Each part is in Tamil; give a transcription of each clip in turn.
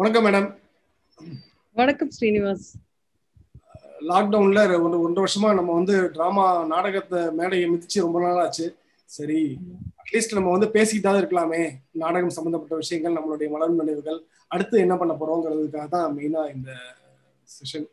வணக்கம் மேடம் வணக்கம் ஸ்ரீனிவாஸ் லாக்டவுன்ல ஒன்று ஒன்றரை வருஷமா நம்ம வந்து டிராமா நாடகத்தை மேடையை மிதிச்சு ரொம்ப நாள் ஆச்சு சரி அட்லீஸ்ட் நம்ம வந்து பேசிக்கிட்டாவது இருக்கலாமே நாடகம் சம்பந்தப்பட்ட விஷயங்கள் நம்மளுடைய மலர் நினைவுகள் அடுத்து என்ன பண்ண போறோங்கிறதுக்காக தான் மெயினா இந்த செஷன்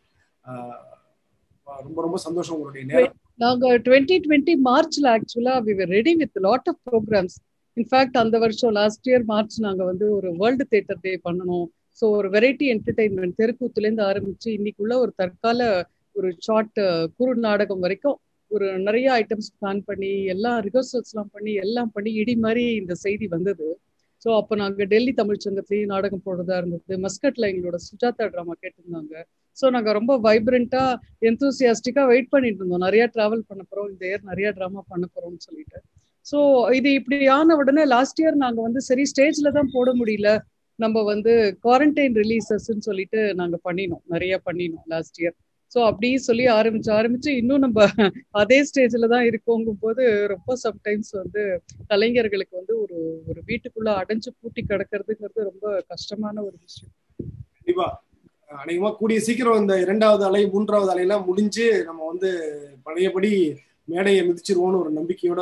ரொம்ப ரொம்ப சந்தோஷம் உங்களுடைய நேரம் நாங்க டுவெண்ட்டி டுவெண்ட்டி மார்ச்ல ஆக்சுவலா we were ready with lot of programmes in fact அந்த வருஷம் லாஸ்ட் இயர் மார்ச் நாங்க வந்து ஒரு வேர்ல்டு தேட்டர் டே பண்ணணும் ஸோ ஒரு வெரைட்டி என்டர்டைன்மெண்ட் தெருக்கூத்துலேருந்து ஆரம்பிச்சு இன்னைக்குள்ள ஒரு தற்கால ஒரு ஷார்ட் குறு நாடகம் வரைக்கும் ஒரு நிறைய ஐட்டம்ஸ் பிளான் பண்ணி எல்லாம் ரிஹர்சல்ஸ்லாம் பண்ணி எல்லாம் பண்ணி இடி மாதிரி இந்த செய்தி வந்தது ஸோ அப்போ நாங்கள் டெல்லி தமிழ் சங்கத்துலேயும் நாடகம் போடுறதா இருந்தது மஸ்கட்ல எங்களோட சுஜாதா ட்ராமா கேட்டிருந்தாங்க ஸோ நாங்கள் ரொம்ப வைப்ரண்டா எந்தூசியாஸ்டிக்காக வெயிட் பண்ணிட்டு இருந்தோம் நிறைய ட்ராவல் பண்ண போகிறோம் இந்த இயர் நிறைய ட்ராமா பண்ண போகிறோம்னு சொல்லிட்டு ஸோ இது இப்படி ஆன உடனே லாஸ்ட் இயர் நாங்கள் வந்து சரி ஸ்டேஜ்ல தான் போட முடியல நம்ம வந்து குவாரண்டைன் ரிலீசஸ்ன்னு சொல்லிட்டு நாங்கள் பண்ணினோம் நிறைய பண்ணினோம் லாஸ்ட் இயர் ஸோ அப்படி சொல்லி ஆரம்பிச்சு ஆரம்பிச்சு இன்னும் நம்ம அதே ஸ்டேஜ்ல தான் இருக்கோங்கும் போது ரொம்ப சம்டைம்ஸ் வந்து கலைஞர்களுக்கு வந்து ஒரு ஒரு வீட்டுக்குள்ள அடைஞ்சு பூட்டி கிடக்கிறதுங்கிறது ரொம்ப கஷ்டமான ஒரு விஷயம் கண்டிப்பா அநேகமா கூடிய சீக்கிரம் இந்த இரண்டாவது அலை மூன்றாவது அலையெல்லாம் முடிஞ்சு நம்ம வந்து பழையபடி மேடையை மிதிச்சிருவோம்னு ஒரு நம்பிக்கையோட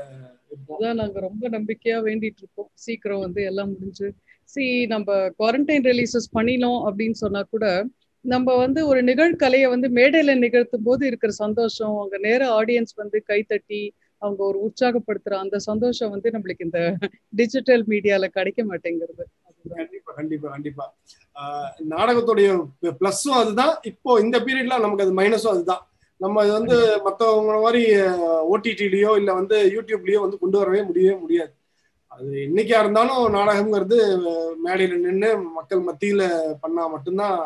அதான் நாங்க ரொம்ப நம்பிக்கையா வேண்டிட்டு இருக்கோம் சீக்கிரம் வந்து எல்லாம் முடிஞ்சு சி நம்ம குவாரண்டைன் ரிலீசஸ் பண்ணினோம் அப்படின்னு சொன்னா கூட நம்ம வந்து ஒரு நிகழ்கலையை வந்து மேடையில நிகழ்த்தும் போது இருக்கிற சந்தோஷம் அங்க நேர ஆடியன்ஸ் வந்து கைத்தட்டி அவங்க ஒரு உற்சாகப்படுத்துற அந்த சந்தோஷம் வந்து நம்மளுக்கு இந்த டிஜிட்டல் மீடியால கிடைக்க மாட்டேங்கிறது கண்டிப்பா கண்டிப்பா கண்டிப்பா நாடகத்துடைய பிளஸும் அதுதான் இப்போ இந்த பீரியட்ல நமக்கு அது மைனஸும் அதுதான் நம்ம இது வந்து மற்றவங்க மாதிரி ஓடிடிலயோ இல்ல வந்து யூடியூப்லயோ வந்து கொண்டு வரவே முடியவே முடியாது அது என்னைக்கா இருந்தாலும் நாடகம்ங்கிறது மேடையில நின்று மக்கள் மத்தியில பண்ணா மட்டும்தான்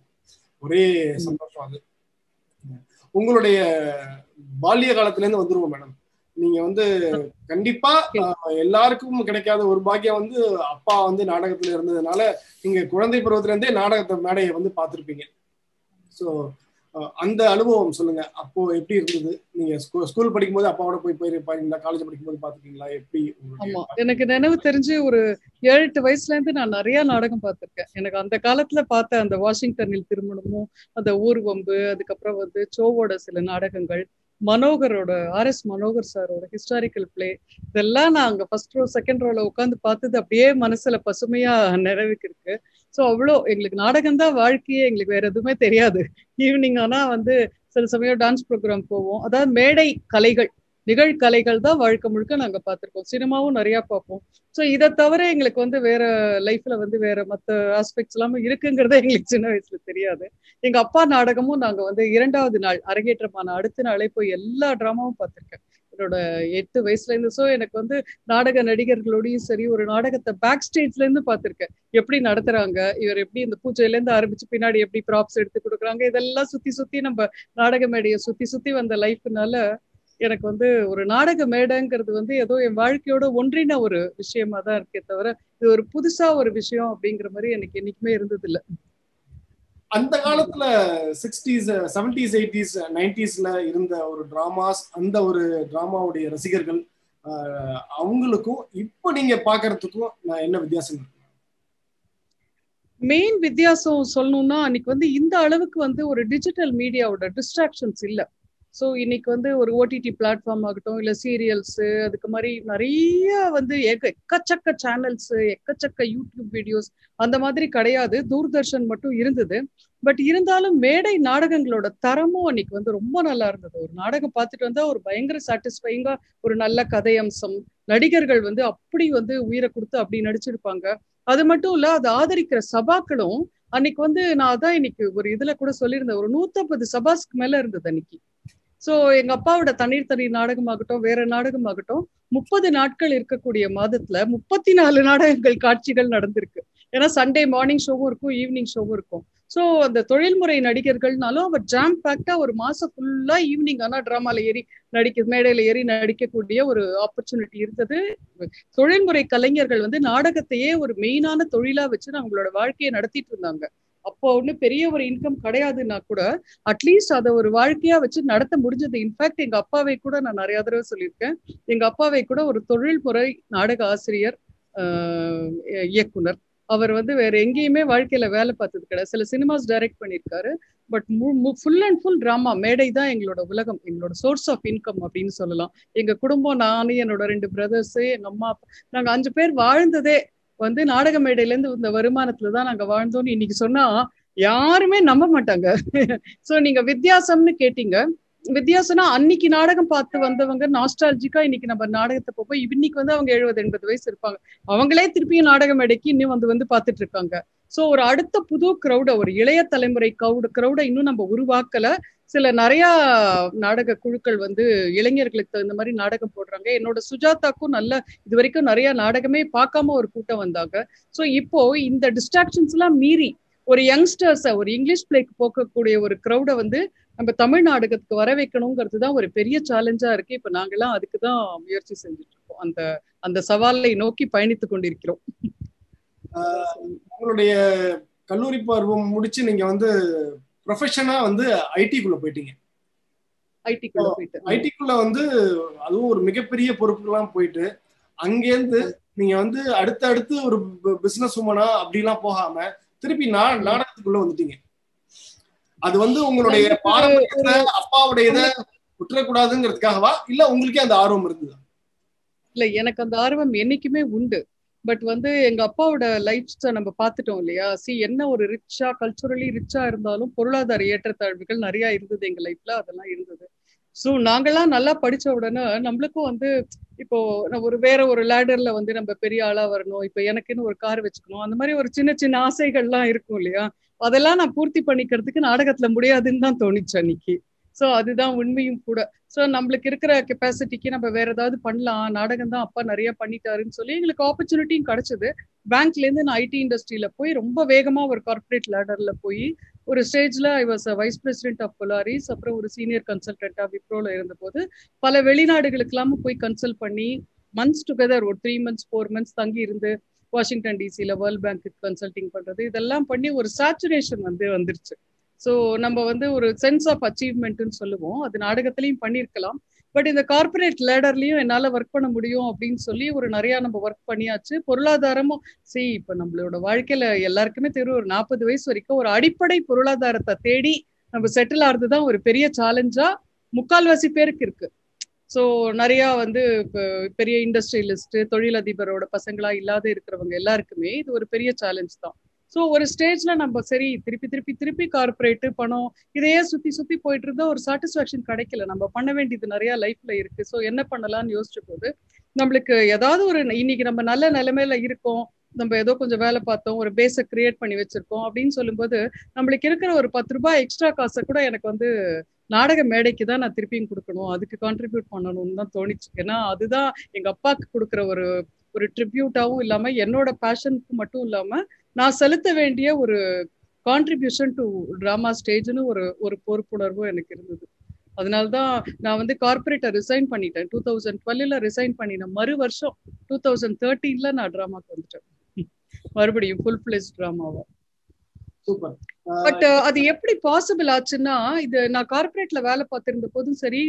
ஒரே சந்தோஷம் அது உங்களுடைய பால்ய காலத்துல இருந்து வந்துருவோம் மேடம் நீங்க வந்து கண்டிப்பா எல்லாருக்கும் கிடைக்காத ஒரு பாக்கியம் வந்து அப்பா வந்து நாடகத்துல இருந்ததுனால நீங்க குழந்தை பருவத்துல இருந்தே நாடகத்தை மேடையை வந்து பார்த்துருப்பீங்க ஸோ அந்த அனுபவம் சொல்லுங்க அப்போ எப்படி இருந்தது நீங்க ஸ்கூல் படிக்கும் போது அப்பாவோட போய் போயிருப்பாங்களா காலேஜ் படிக்கும் போது பாத்துருக்கீங்களா எப்படி ஆமா எனக்கு நினைவு தெரிஞ்சு ஒரு ஏழு எட்டு வயசுல இருந்து நான் நிறைய நாடகம் பார்த்திருக்கேன் எனக்கு அந்த காலத்துல பார்த்த அந்த வாஷிங்டனில் திருமணமும் அந்த ஊர்வம்பு அதுக்கப்புறம் வந்து சோவோட சில நாடகங்கள் மனோகரோட ஆர் எஸ் மனோகர் சாரோட ஹிஸ்டாரிக்கல் பிளே இதெல்லாம் நான் அங்க ஃபர்ஸ்ட் ரோ செகண்ட் ரோல உட்காந்து பார்த்தது அப்படியே மனசுல பசுமையா நிறைவுக்கு இருக்கு ஸோ அவ்வளோ எங்களுக்கு நாடகம் தான் வாழ்க்கையே எங்களுக்கு வேற எதுவுமே தெரியாது ஈவினிங் ஆனா வந்து சில சமயம் டான்ஸ் ப்ரோக்ராம் போவோம் அதாவது மேடை கலைகள் நிகழ்கலைகள் தான் வாழ்க்கை முழுக்க நாங்க பார்த்துருக்கோம் சினிமாவும் நிறைய பார்ப்போம் ஸோ இதை தவிர எங்களுக்கு வந்து வேற லைஃப்ல வந்து வேற மற்ற ஆஸ்பெக்ட்ஸ் எல்லாமே இருக்குங்கிறத எங்களுக்கு சின்ன வயசுல தெரியாது எங்க அப்பா நாடகமும் நாங்க வந்து இரண்டாவது நாள் அரங்கேற்றமான அடுத்த நாளே போய் எல்லா டிராமாவும் பார்த்திருக்கேன் என்னோட எட்டு வயசுல இருந்து ஸோ எனக்கு வந்து நாடக நடிகர்களோடையும் சரி ஒரு நாடகத்தை பேக் ஸ்டேஜ்ல இருந்து பார்த்திருக்கேன் எப்படி நடத்துறாங்க இவர் எப்படி இந்த பூஜையில இருந்து ஆரம்பிச்சு பின்னாடி எப்படி ப்ராப்ஸ் எடுத்து கொடுக்குறாங்க இதெல்லாம் சுத்தி சுத்தி நம்ம நாடக மேடையை சுத்தி சுத்தி வந்த லைஃப்னால எனக்கு வந்து ஒரு நாடக மேடைங்கிறது வந்து ஏதோ என் வாழ்க்கையோட ஒன்றின ஒரு விஷயமா தான் இருக்கே தவிர இது ஒரு புதுசா ஒரு விஷயம் அப்படிங்கிற மாதிரி எனக்கு என்னைக்குமே இருந்தது இல்லை அந்த காலத்துல சிக்ஸ்டீஸ் செவன்டிஸ் எயிட்டிஸ் நைன்டிஸ்ல இருந்த ஒரு டிராமாஸ் அந்த ஒரு டிராமாவுடைய ரசிகர்கள் அவங்களுக்கும் இப்போ நீங்க பாக்குறதுக்கும் என்ன வித்தியாசம் இருக்கு மெயின் வித்தியாசம் சொல்லணும்னா அன்னைக்கு வந்து இந்த அளவுக்கு வந்து ஒரு டிஜிட்டல் மீடியாவோட டிஸ்ட்ராக்ஷன்ஸ் இல்லை ஸோ இன்னைக்கு வந்து ஒரு ஓடிடி பிளாட்ஃபார்ம் ஆகட்டும் இல்லை சீரியல்ஸு அதுக்கு மாதிரி நிறைய வந்து எக்கச்சக்க சேனல்ஸ் எக்கச்சக்க யூடியூப் வீடியோஸ் அந்த மாதிரி கிடையாது தூர்தர்ஷன் மட்டும் இருந்தது பட் இருந்தாலும் மேடை நாடகங்களோட தரமும் அன்னைக்கு வந்து ரொம்ப நல்லா இருந்தது ஒரு நாடகம் பார்த்துட்டு வந்தா ஒரு பயங்கர சாட்டிஸ்ஃபைங்கா ஒரு நல்ல கதை அம்சம் நடிகர்கள் வந்து அப்படி வந்து உயிரை கொடுத்து அப்படி நடிச்சிருப்பாங்க அது மட்டும் இல்ல அதை ஆதரிக்கிற சபாக்களும் அன்னைக்கு வந்து நான் அதான் இன்னைக்கு ஒரு இதுல கூட சொல்லியிருந்தேன் ஒரு நூத்தம்பது சபாஸ்க்கு மேல இருந்தது அன்னைக்கு சோ எங்க அப்பாவோட தண்ணீர் தண்ணீர் நாடகமாகட்டும் வேற நாடகமாகட்டும் முப்பது நாட்கள் இருக்கக்கூடிய மாதத்துல முப்பத்தி நாலு நாடகங்கள் காட்சிகள் நடந்திருக்கு ஏன்னா சண்டே மார்னிங் ஷோவும் இருக்கும் ஈவினிங் ஷோவும் இருக்கும் ஸோ அந்த தொழில்முறை நடிகர்கள்னாலும் அவர் ஜாம் பேக்டா ஒரு மாசம் ஃபுல்லா ஈவினிங் ஆனா டிராமால ஏறி நடிக்க மேடையில ஏறி நடிக்கக்கூடிய ஒரு ஆப்பர்ச்சுனிட்டி இருந்தது தொழில்முறை கலைஞர்கள் வந்து நாடகத்தையே ஒரு மெயினான தொழிலா வச்சு அவங்களோட வாழ்க்கையை நடத்திட்டு இருந்தாங்க அப்போ ஒண்ணு பெரிய ஒரு இன்கம் கிடையாதுன்னா கூட அட்லீஸ்ட் அதை ஒரு வாழ்க்கையா வச்சு நடத்த முடிஞ்சது இன்ஃபேக்ட் எங்க அப்பாவை கூட நான் நிறைய தடவை சொல்லியிருக்கேன் எங்க அப்பாவை கூட ஒரு தொழில்முறை நாடக ஆசிரியர் இயக்குனர் அவர் வந்து வேற எங்கேயுமே வாழ்க்கையில வேலை பார்த்தது கிடையாது சில சினிமாஸ் டைரக்ட் பண்ணியிருக்காரு but full and full drama மேடை தான் எங்களோட உலகம் எங்களோட சோர்ஸ் ஆஃப் இன்கம் அப்படின்னு சொல்லலாம் எங்க குடும்பம் நானு என்னோட ரெண்டு பிரதர்ஸ் எங்க அம்மா அப்பா நாங்க அஞ்சு பேர் வாழ்ந்ததே வந்து நாடக மேடையில இருந்து இந்த வருமானத்துல தான் நாங்க வாழ்ந்தோம்னு இன்னைக்கு சொன்னா யாருமே நம்ப மாட்டாங்க சோ நீங்க வித்தியாசம்னு கேட்டீங்க வித்தியாசம்னா அன்னைக்கு நாடகம் பார்த்து வந்தவங்க நாஸ்டாலஜிக்கா இன்னைக்கு நம்ம நாடகத்தை போப்போம் இன்னைக்கு வந்து அவங்க எழுபது எண்பது வயசு இருப்பாங்க அவங்களே திருப்பியும் நாடக மேடைக்கு இன்னும் வந்து வந்து பார்த்துட்டு இருக்காங்க சோ ஒரு அடுத்த புது கிரௌட ஒரு இளைய தலைமுறை கவுட கிரௌட இன்னும் நம்ம உருவாக்கல சில நிறைய நாடக குழுக்கள் வந்து இளைஞர்களுக்கு தகுந்த மாதிரி நாடகம் போடுறாங்க என்னோட சுஜாதாக்கும் நல்ல இது வரைக்கும் நிறைய நாடகமே பார்க்காம ஒரு கூட்டம் வந்தாங்க சோ இப்போ இந்த டிஸ்ட்ராக்ஷன்ஸ் எல்லாம் மீறி ஒரு யங்ஸ்டர்ஸ ஒரு இங்கிலீஷ் பிளேக்கு போக்கக்கூடிய ஒரு கிரௌட வந்து நம்ம தமிழ் நாடகத்துக்கு வர வைக்கணுங்கிறது தான் ஒரு பெரிய சேலஞ்சா இருக்கு இப்ப நாங்கெல்லாம் அதுக்கு தான் முயற்சி செஞ்சுட்டு இருக்கோம் அந்த அந்த சவாலை நோக்கி பயணித்து கொண்டிருக்கிறோம் உங்களுடைய கல்லூரி பருவம் முடிச்சு நீங்க வந்து ப்ரொஃபஷனா வந்து ஐடிக்குள்ள போயிட்டீங்க ஐடிக்குள்ள போயிட்டு ஐடிக்குள்ள வந்து அதுவும் ஒரு மிகப்பெரிய பொறுப்புக்கெல்லாம் போயிட்டு அங்கேருந்து நீங்க வந்து அடுத்து அடுத்து ஒரு பிசினஸ் உமனா அப்படிலாம் போகாம திருப்பி நாடகத்துக்குள்ள வந்துட்டீங்க அது வந்து உங்களுடைய பாரம்பரியத்தை அப்பாவுடைய இதை விட்டுறக்கூடாதுங்கிறதுக்காகவா இல்ல உங்களுக்கே அந்த ஆர்வம் இருந்ததா இல்ல எனக்கு அந்த ஆர்வம் என்னைக்குமே உண்டு பட் வந்து எங்க அப்பாவோட லைஃப் நம்ம பார்த்துட்டோம் இல்லையா சி என்ன ஒரு ரிச்சா கல்ச்சுரலி ரிச்சா இருந்தாலும் பொருளாதார ஏற்றத்தாழ்வுகள் நிறைய இருந்தது எங்க லைஃப்ல அதெல்லாம் இருந்தது ஸோ நாங்கெல்லாம் நல்லா படிச்ச உடனே நம்மளுக்கும் வந்து இப்போ ஒரு வேற ஒரு லேடர்ல வந்து நம்ம பெரிய ஆளா வரணும் இப்போ எனக்குன்னு ஒரு கார் வச்சுக்கணும் அந்த மாதிரி ஒரு சின்ன சின்ன ஆசைகள்லாம் இருக்கும் இல்லையா அதெல்லாம் நான் பூர்த்தி பண்ணிக்கிறதுக்கு நாடகத்துல முடியாதுன்னு தான் தோணுச்சு அன்னைக்கு ஸோ அதுதான் உண்மையும் கூட ஸோ நம்மளுக்கு இருக்கிற கெப்பாசிட்டிக்கு நம்ம வேற ஏதாவது பண்ணலாம் நாடகம் தான் அப்பா நிறைய பண்ணிட்டாருன்னு சொல்லி எங்களுக்கு ஆப்பர்ச்சுனிட்டியும் கிடைச்சது பேங்க்ல இருந்து நான் ஐடி இண்டஸ்ட்ரியில போய் ரொம்ப வேகமா ஒரு கார்பரேட் லேடர்ல போய் ஒரு ஸ்டேஜ்ல I was vice president of Polaris அப்புறம் ஒரு சீனியர் கன்சல்டன்டா விப்ரோல இருந்தபோது பல வெளிநாடுகளுக்கெல்லாம் போய் கன்சல்ட் பண்ணி மந்த்ஸ் டுகெதர் ஒரு த்ரீ மந்த்ஸ் ஃபோர் மந்த்ஸ் தங்கி இருந்து வாஷிங்டன் டிசில வேர்ல்ட் பேங்க்கு கன்சல்டிங் பண்றது இதெல்லாம் பண்ணி ஒரு சேச்சுரேஷன் வந்து வந்துருச்சு ஸோ நம்ம வந்து ஒரு சென்ஸ் ஆஃப் அச்சீவ்மெண்ட்னு சொல்லுவோம் அது நாடகத்திலையும் பண்ணியிருக்கலாம் பட் இந்த கார்பரேட் லேடர்லயும் என்னால ஒர்க் பண்ண முடியும் அப்படின்னு சொல்லி ஒரு நிறைய நம்ம ஒர்க் பண்ணியாச்சு பொருளாதாரமும் சி இப்ப நம்மளோட வாழ்க்கையில எல்லாருக்குமே தெரியும் ஒரு நாற்பது வயசு வரைக்கும் ஒரு அடிப்படை பொருளாதாரத்தை தேடி நம்ம செட்டில் ஆகுறதுதான் ஒரு பெரிய சேலஞ்சா முக்கால்வாசி பேருக்கு இருக்கு ஸோ நிறைய வந்து இப்போ பெரிய இண்டஸ்ட்ரியலிஸ்ட் தொழிலதிபரோட பசங்களா இல்லாத இருக்கிறவங்க எல்லாருக்குமே இது ஒரு பெரிய சேலஞ்ச் தான் ஸோ ஒரு ஸ்டேஜ்ல நம்ம சரி திருப்பி திருப்பி திருப்பி கார்பரேட்டு பணம் இதையே சுத்தி சுத்தி போயிட்டு இருந்தா ஒரு சாட்டிஸ்பாக்சன் கிடைக்கல நம்ம பண்ண வேண்டியது நிறைய லைஃப்ல இருக்கு ஸோ என்ன பண்ணலாம்னு யோசிச்ச போது நம்மளுக்கு ஏதாவது ஒரு இன்னைக்கு நம்ம நல்ல நிலைமையில இருக்கோம் நம்ம ஏதோ கொஞ்சம் வேலை பார்த்தோம் ஒரு பேஸை கிரியேட் பண்ணி வச்சிருக்கோம் அப்படின்னு சொல்லும்போது நம்மளுக்கு இருக்கிற ஒரு பத்து ரூபாய் எக்ஸ்ட்ரா காசை கூட எனக்கு வந்து நாடக மேடைக்கு தான் நான் திருப்பியும் கொடுக்கணும் அதுக்கு கான்ட்ரிபியூட் பண்ணணும்னு தான் தோணிச்சு ஏன்னா அதுதான் எங்க அப்பாவுக்கு கொடுக்குற ஒரு ஒரு ட்ரிபியூட்டாவும் இல்லாம என்னோட பேஷனுக்கு மட்டும் இல்லாம நான் செலுத்த வேண்டிய ஒரு கான்ட்ரிபியூஷன் டு டிராமா ஸ்டேஜ்னு ஒரு ஒரு பொறுப்புணர்வும் எனக்கு இருந்தது அதனால்தான் நான் வந்து கார்பரேட்டை ரிசைன் பண்ணிட்டேன் டூ தௌசண்ட் டுவெல்ல ரிசைன் பண்ணினேன் மறு வருஷம் டூ தௌசண்ட் தேர்ட்டீன்ல நான் டிராமாக்கு வந்துட்டேன் மறுபடியும் ஃபுல் பிளேஸ் டிராமாவா சூப்பர் பட் அது எப்படி பாசிபிள் ஆச்சுன்னா இது நான் கார்பரேட்ல வேலை பார்த்திருந்த போதும் சரி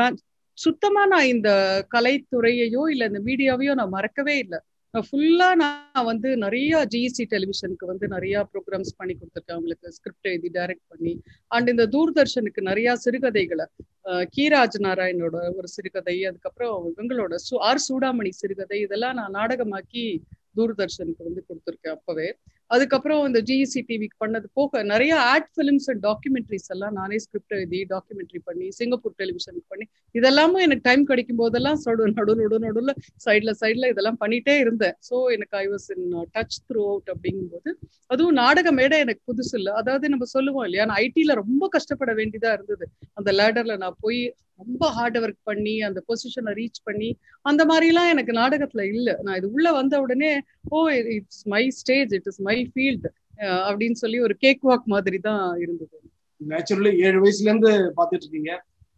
சுத்தமா நான் இந்த கலைத்துறையையோ இல்ல இந்த மீடியாவையோ நான் மறக்கவே இல்லை ஃபுல்லா நான் வந்து நிறைய ஜிஇசி டெலிவிஷனுக்கு வந்து நிறைய ப்ரோக்ராம்ஸ் பண்ணி கொடுத்துருக்கேன் அவங்களுக்கு ஸ்கிரிப்ட் எழுதி டைரக்ட் பண்ணி அண்ட் இந்த தூர்தர்ஷனுக்கு நிறைய சிறுகதைகளை கீராஜ் நாராயணோட ஒரு சிறுகதை அதுக்கப்புறம் இவங்களோட சு ஆர் சூடாமணி சிறுகதை இதெல்லாம் நான் நாடகமாக்கி தூர்தர்ஷனுக்கு வந்து கொடுத்துருக்கேன் அப்பவே அதுக்கப்புறம் இந்த ஜிஇசி டிவிக்கு பண்ணது போக நிறைய ஆட் ஃபிலிம்ஸ் அண்ட் டாக்குமெண்ட்ரிஸ் எல்லாம் நானே ஸ்கிரிப்ட் எழுதி டாக்குமெண்ட்ரி பண்ணி சிங்கப்பூர் டெலிவிஷனுக்கு பண்ணி இதெல்லாமும் எனக்கு டைம் கிடைக்கும் போதெல்லாம் நடு நடு நடு நடுவில் சைட்ல சைட்ல இதெல்லாம் பண்ணிட்டே இருந்தேன் ஸோ எனக்கு I was in touch throughout அப்படிங்கும்போது அதுவும் நாடக மேடை எனக்கு புதுசு இல்லை அதாவது நம்ம சொல்லுவோம் இல்லையா நான் ஐடில ரொம்ப கஷ்டப்பட வேண்டியதா இருந்தது அந்த லேடர்ல நான் போய் ரொம்ப ஹார்ட் ஒர்க் பண்ணி அந்த பொசிஷனை ரீச் பண்ணி அந்த மாதிரிலாம் எனக்கு நாடகத்துல இல்லை நான் இது உள்ள வந்த உடனே oh it's my stage it is my field அப்படின்னு சொல்லி ஒரு கேக் வாக் மாதிரி தான் இருந்தது நேச்சுரலி ஏழு வயசுல இருந்து பாத்துட்டு இருக்கீங்க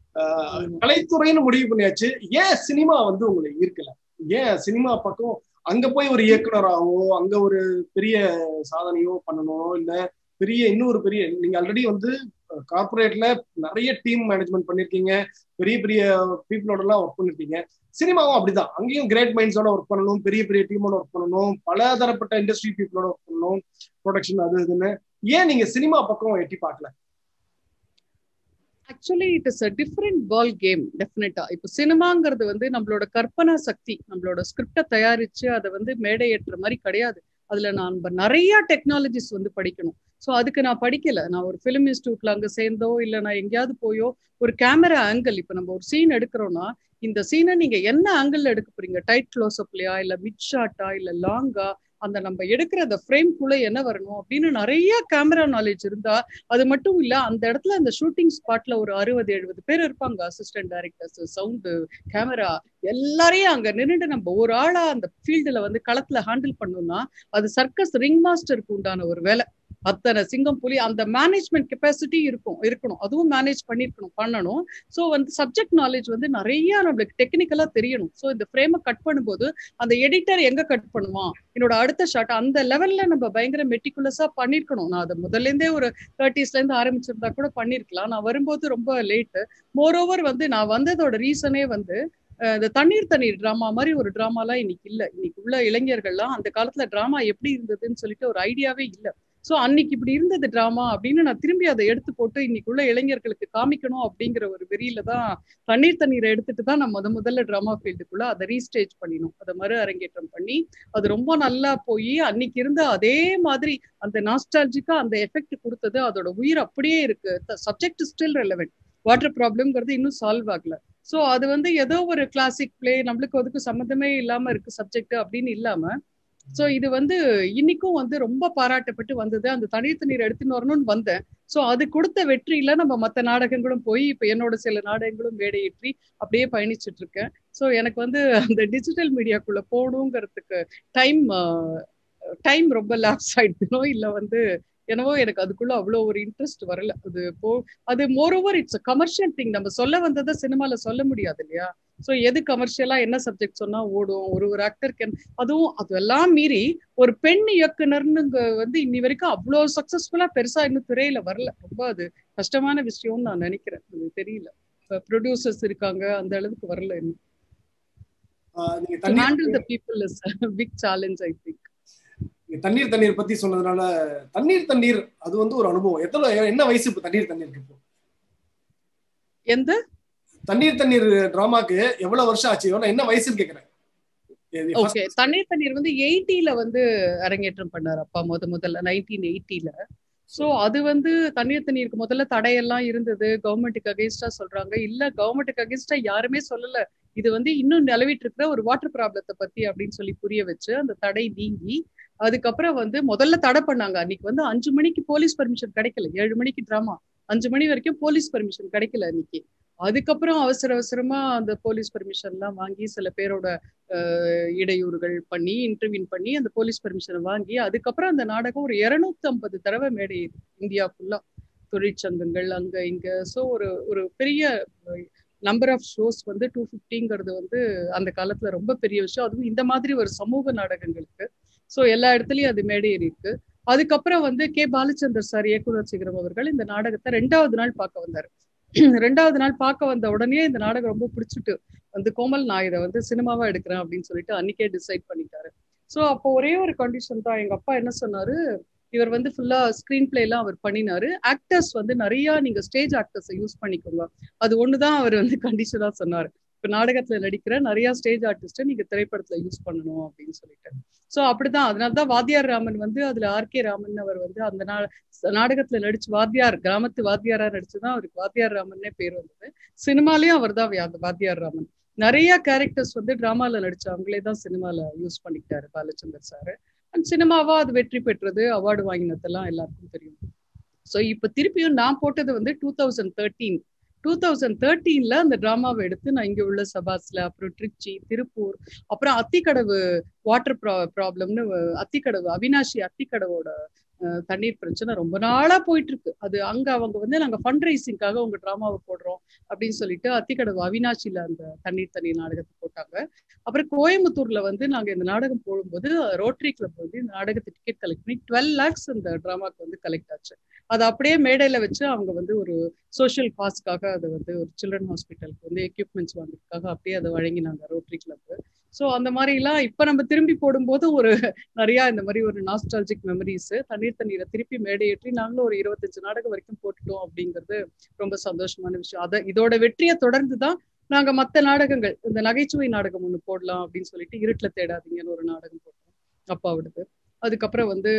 கலைத்துறைன்னு முடிவு பண்ணியாச்சு ஏன் சினிமா வந்து உங்களை ஈர்க்கல ஏன் சினிமா பக்கம் அங்க போய் ஒரு இயக்குனராகவோ அங்க ஒரு பெரிய சாதனையோ பண்ணணும் இல்ல பெரிய இன்னொரு பெரிய நீங்க ஆல்ரெடி வந்து கார்பரேட்ல நிறைய டீம் மேனேஜ்மெண்ட் பண்ணிருக்கீங்க பெரிய பெரிய பீப்புளோட எல்லாம் ஒர்க் பண்ணிருக்கீங்க சினிமாவும் அப்படிதான் அங்கேயும் கிரேட் மைண்ட்ஸோட ஒர்க் பண்ணணும் பெரிய பெரிய டீமோட ஒர்க் பண்ணணும் பல தரப்பட்ட இண்டஸ்ட்ரி பீப்புளோட ஒர்க் பண்ணணும் ப்ரொடக்ஷன் அது இதுன்னு ஏன் நீங்க சினிமா பக்கம் எட்டி பார்க்கல actually it is a different ball game definitely இப்போ சினிமாங்கிறது வந்து நம்மளோட கற்பனா சக்தி நம்மளோட ஸ்கிரிப்டை தயாரிச்சு அதை வந்து மேடையேற்ற மாதிரி கிடையாது அதுல நான் நிறைய டெக்னாலஜிஸ் வந்து படிக்கணும் ஸோ அதுக்கு நான் படிக்கல நான் ஒரு ஃபிலிம் இன்ஸ்டியூட்ல அங்க சேர்ந்தோ இல்லை நான் எங்கேயாவது போயோ ஒரு கேமரா ஆங்கிள் இப்போ நம்ம ஒரு சீன் எடுக்கிறோம்னா இந்த சீனை நீங்க என்ன ஆங்கிள் எடுக்க போறீங்க டைட் க்ளோஸ் அப்லையா இல்ல மிட் ஷாட்டா இல்ல லாங்கா அந்த நம்ம எடுக்கிற அந்த ஃப்ரேம்குள்ள என்ன வரணும் அப்படின்னு நிறைய கேமரா நாலேஜ் இருந்தா அது மட்டும் இல்ல அந்த இடத்துல அந்த ஷூட்டிங் ஸ்பாட்ல ஒரு அறுபது எழுபது பேர் இருப்பாங்க அசிஸ்டன்ட் டைரக்டர்ஸ் சவுண்டு கேமரா எல்லாரையும் அங்க நின்றுட்டு நம்ம ஒரு ஆளா அந்த ஃபீல்டுல வந்து களத்துல ஹேண்டில் பண்ணோம்னா அது சர்க்கஸ் ரிங் மாஸ்டருக்கு உண்டான ஒரு வேலை அத்தனை சிங்கம் புலி அந்த மேனேஜ்மெண்ட் கெப்பாசிட்டி இருக்கும் இருக்கணும் அதுவும் மேனேஜ் பண்ணிருக்கணும் பண்ணணும் ஸோ வந்து சப்ஜெக்ட் நாலேஜ் வந்து நிறைய நம்மளுக்கு டெக்னிக்கலா தெரியணும் ஸோ இந்த ஃப்ரேமை கட் பண்ணும்போது அந்த எடிட்டர் எங்க கட் பண்ணுவான் என்னோட அடுத்த ஷாட் அந்த லெவல்ல நம்ம பயங்கர மெட்டிகுலஸா பண்ணிருக்கணும் நான் அதை முதல்ல இருந்தே ஒரு தேர்ட்டிஸ்ல இருந்து ஆரம்பிச்சிருந்தா கூட பண்ணிருக்கலாம் நான் வரும்போது ரொம்ப லேட்டு மோரோவர் வந்து நான் வந்ததோட ரீசனே வந்து இந்த தண்ணீர் தண்ணீர் டிராமா மாதிரி ஒரு டிராமாலாம் இன்னைக்கு இல்ல இன்னைக்கு உள்ள இளைஞர்கள்லாம் அந்த காலத்துல டிராமா எப்படி இருந்ததுன்னு சொல்லிட்டு ஒரு ஐடியாவே இல்லை ஸோ அன்னைக்கு இப்படி இருந்தது டிராமா அப்படின்னு நான் திரும்பி அதை எடுத்து போட்டு இன்னைக்கு உள்ள இளைஞர்களுக்கு காமிக்கணும் அப்படிங்கிற ஒரு வெறியில தான் தண்ணீர் தண்ணீரை எடுத்துட்டு தான் நான் முத முதல்ல டிராமா ஃபீல்டுக்குள்ள அதை ரீஸ்டேஜ் பண்ணினோம் அதை மறு அரங்கேற்றம் பண்ணி அது ரொம்ப நல்லா போய் அன்னைக்கு இருந்த அதே மாதிரி அந்த நாஸ்டாலஜிக்கா அந்த எஃபெக்ட் கொடுத்தது அதோட உயிர் அப்படியே இருக்கு சப்ஜெக்ட் ஸ்டில் ரெலவெண்ட் வாட்டர் ப்ராப்ளம்ங்கிறது இன்னும் சால்வ் ஆகல ஸோ அது வந்து ஏதோ ஒரு கிளாசிக் பிளே நம்மளுக்கு அதுக்கு சம்மந்தமே இல்லாம இருக்கு சப்ஜெக்ட் அப்படின்னு இல்லாம ஸோ இது வந்து இன்னைக்கும் வந்து ரொம்ப பாராட்டப்பட்டு வந்தது அந்த தண்ணீர் தண்ணீர் எடுத்துன்னு வரணும்னு வந்தேன் ஸோ அது கொடுத்த வெற்றியில நம்ம மற்ற நாடகங்களும் போய் இப்போ என்னோட சில நாடகங்களும் மேடையேற்றி அப்படியே பயணிச்சுட்டு இருக்கேன் ஸோ எனக்கு வந்து அந்த டிஜிட்டல் மீடியாக்குள்ள போகணுங்கிறதுக்கு டைம் டைம் ரொம்ப லேப்ஸ் ஆயிடுனோ இல்லை வந்து என்னவோ எனக்கு அதுக்குள்ள அவ்வளோ ஒரு இன்ட்ரெஸ்ட் வரல அது போ அது moreover it's a commercial thing நம்ம சொல்ல வந்ததை சினிமால சொல்ல முடியாது இல்லையா ஸோ எது கமர்ஷியலா என்ன சப்ஜெக்ட் சொன்னா ஓடும் ஒரு ஒரு ஆக்டருக்கு அதுவும் அதெல்லாம் மீறி ஒரு பெண் இயக்குனர்னு வந்து இன்னி வரைக்கும் அவ்வளோ சக்சஸ்ஃபுல்லா பெருசா இன்னும் திரையில வரல ரொம்ப அது கஷ்டமான விஷயம்னு நான் நினைக்கிறேன் அது தெரியல ப்ரொடியூசர்ஸ் இருக்காங்க அந்த அளவுக்கு வரல இன்னும் handle the people is big challenge I think தண்ணீர் தண்ணீர் பத்தி சொன்னதுனால தண்ணீர் தண்ணீர் அது வந்து ஒரு அனுபவம் எத்தனை என்ன வயசு இப்போ தண்ணீர் தண்ணீருக்கு இப்போ எந்த தண்ணீர் தண்ணீர் டிராமாக்கு எவ்வளவு வருஷம் ஆச்சு என்ன வயசுன்னு கேக்குறேன் ஓகே தண்ணீர் தண்ணீர் வந்து எயிட்டில வந்து அரங்கேற்றம் பண்ணார் அப்பா முத முதல்ல நைன்டீன் எயிட்டில சோ அது வந்து தண்ணீர் தண்ணீருக்கு முதல்ல தடையெல்லாம் இருந்தது கவர்மெண்ட்டுக்கு அகேன்ஸ்டா சொல்றாங்க இல்ல கவர்மெண்ட்டுக்கு அகேன்ஸ்டா யாருமே சொல்லல இது வந்து இன்னும் நிலவிட்டு இருக்கிற ஒரு வாட்டர் ப்ராப்ளத்தை பத்தி அப்படின்னு சொல்லி புரிய வச்சு அந்த தடை நீங்கி அதுக்கப்புறம் வந்து முதல்ல தடை பண்ணாங்க அன்னைக்கு வந்து அஞ்சு மணிக்கு போலீஸ் பர்மிஷன் கிடைக்கல ஏழு மணிக்கு டிராமா அஞ்சு மணி வரைக்கும் போலீஸ் பர்மிஷன் கிடைக்கல அன்னைக்கு அதுக்கப்புறம் அவசர அவசரமா அந்த போலீஸ் பர்மிஷன் எல்லாம் வாங்கி சில பேரோட இடையூறுகள் பண்ணி இன்டர்வியூன் பண்ணி அந்த போலீஸ் பர்மிஷனை வாங்கி அதுக்கப்புறம் அந்த நாடகம் ஒரு இருநூத்தி ஐம்பது தடவை மேடை இந்தியா ஃபுல்லா தொழிற்சங்கங்கள் அங்க இங்க ஸோ ஒரு ஒரு பெரிய நம்பர் ஆஃப் ஷோஸ் வந்து டூ ஃபிஃப்டிங்கிறது வந்து அந்த காலத்துல ரொம்ப பெரிய விஷயம் அதுவும் இந்த மாதிரி ஒரு சமூக நாடகங்களுக்கு ஸோ எல்லா இடத்துலயும் அது மேடையேறி இருக்கு அதுக்கப்புறம் வந்து கே பாலச்சந்தர் சார் இயக்குனர் சிகரம் அவர்கள் இந்த நாடகத்தை ரெண்டாவது நாள் பார்க்க வந்தாரு ரெண்டாவது நாள் பார்க்க வந்த உடனே இந்த நாடகம் ரொம்ப பிடிச்சிட்டு வந்து கோமல் நான் இதை வந்து சினிமாவா எடுக்கிறேன் அப்படின்னு சொல்லிட்டு அன்னைக்கே டிசைட் பண்ணிட்டாரு ஸோ அப்போ ஒரே ஒரு கண்டிஷன் தான் எங்க அப்பா என்ன சொன்னாரு இவர் வந்து ஃபுல்லா ஸ்கிரீன் பிளே எல்லாம் அவர் பண்ணினாரு ஆக்டர்ஸ் வந்து நிறைய நீங்க ஸ்டேஜ் ஆக்டர்ஸை யூஸ் பண்ணிக்கோங்க அது ஒண்ணுதான் அவர் வந்து கண்டிஷனா சொன்னாரு இப்ப நாடகத்துல நடிக்கிற நிறைய ஸ்டேஜ் ஆர்டிஸ்ட நீங்க திரைப்படத்துல யூஸ் பண்ணணும் அப்படின்னு சொல்லிட்டு சோ அப்படிதான் அதனாலதான் வாத்தியார் ராமன் வந்து அதுல ஆர் கே ராமன் அவர் வந்து அந்த நா நாடகத்துல நடிச்சு வாத்தியார் கிராமத்து வாத்தியாரா நடிச்சுதான் அவருக்கு வாத்தியார் ராமன்னே பேர் வந்தது சினிமாலயும் அவர் தான் வாத்தியார் ராமன் நிறைய கேரக்டர்ஸ் வந்து டிராமால நடிச்சவங்களே தான் சினிமால யூஸ் பண்ணிக்கிட்டாரு பாலச்சந்தர் சாரு அண்ட் சினிமாவா அது வெற்றி பெற்றது அவார்டு வாங்கினதெல்லாம் எல்லாருக்கும் தெரியும் ஸோ இப்போ திருப்பியும் நான் போட்டது வந்து two thousand thirteen two thousand தேர்ட்டீன்ல அந்த டிராமாவை எடுத்து நான் இங்க உள்ள சபாஸ்ல அப்புறம் திருச்சி திருப்பூர் அப்புறம் அத்திக்கடவு வாட்டர் ப்ரா ப்ராப்ளம்னு அத்திக்கடவு அவினாஷி அத்திக்கடவோட தண்ணீர் பிரச்சனை ரொம்ப நாளா போயிட்டு இருக்கு அது அங்க அவங்க வந்து நாங்க ஃபண்ட் ரைசிங்காக உங்க டிராமாவை போடுறோம் அப்படின்னு சொல்லிட்டு அத்திக்கடவு அவினாஷில அந்த தண்ணீர் தண்ணீர் நாடகத்தை போட்டாங்க அப்புறம் கோயம்புத்தூர்ல வந்து நாங்க இந்த நாடகம் போடும்போது ரோட்டரி கிளப் வந்து இந்த நாடகத்தை டிக்கெட் கலெக்ட் பண்ணி டுவெல் லேக்ஸ் இந்த டிராமாக்கு வந்து கலெக்ட் ஆச்சு அதை அப்படியே மேடையில வச்சு அவங்க வந்து ஒரு சோஷியல் காஸ்க்காக அதை வந்து ஒரு சில்ட்ரன் ஹாஸ்பிட்டலுக்கு வந்து எக்யூப்மெண்ட்ஸ் வாங்குறதுக்காக அப்படியே அதை வழங்கினாங்க ரோட்டரி கிளப் ஸோ அந்த மாதிரிலாம் இப்போ நம்ம திரும்பி போடும்போது ஒரு நிறையா இந்த மாதிரி ஒரு நாஸ்டாலஜிக் மெமரிஸ் தண்ணீர் தண்ணீரை திருப்பி மேடையேற்றி நாங்களும் ஒரு இருபத்தஞ்சு நாடகம் வரைக்கும் போட்டுட்டோம் அப்படிங்கிறது ரொம்ப சந்தோஷமான விஷயம் அதை இதோட வெற்றியை தொடர்ந்து தான் நாங்க மற்ற நாடகங்கள் இந்த நகைச்சுவை நாடகம் ஒண்ணு போடலாம் அப்படின்னு சொல்லிட்டு இருட்டுல தேடாதீங்கன்னு ஒரு நாடகம் போட்டோம் அப்பாவோடது அதுக்கப்புறம் வந்து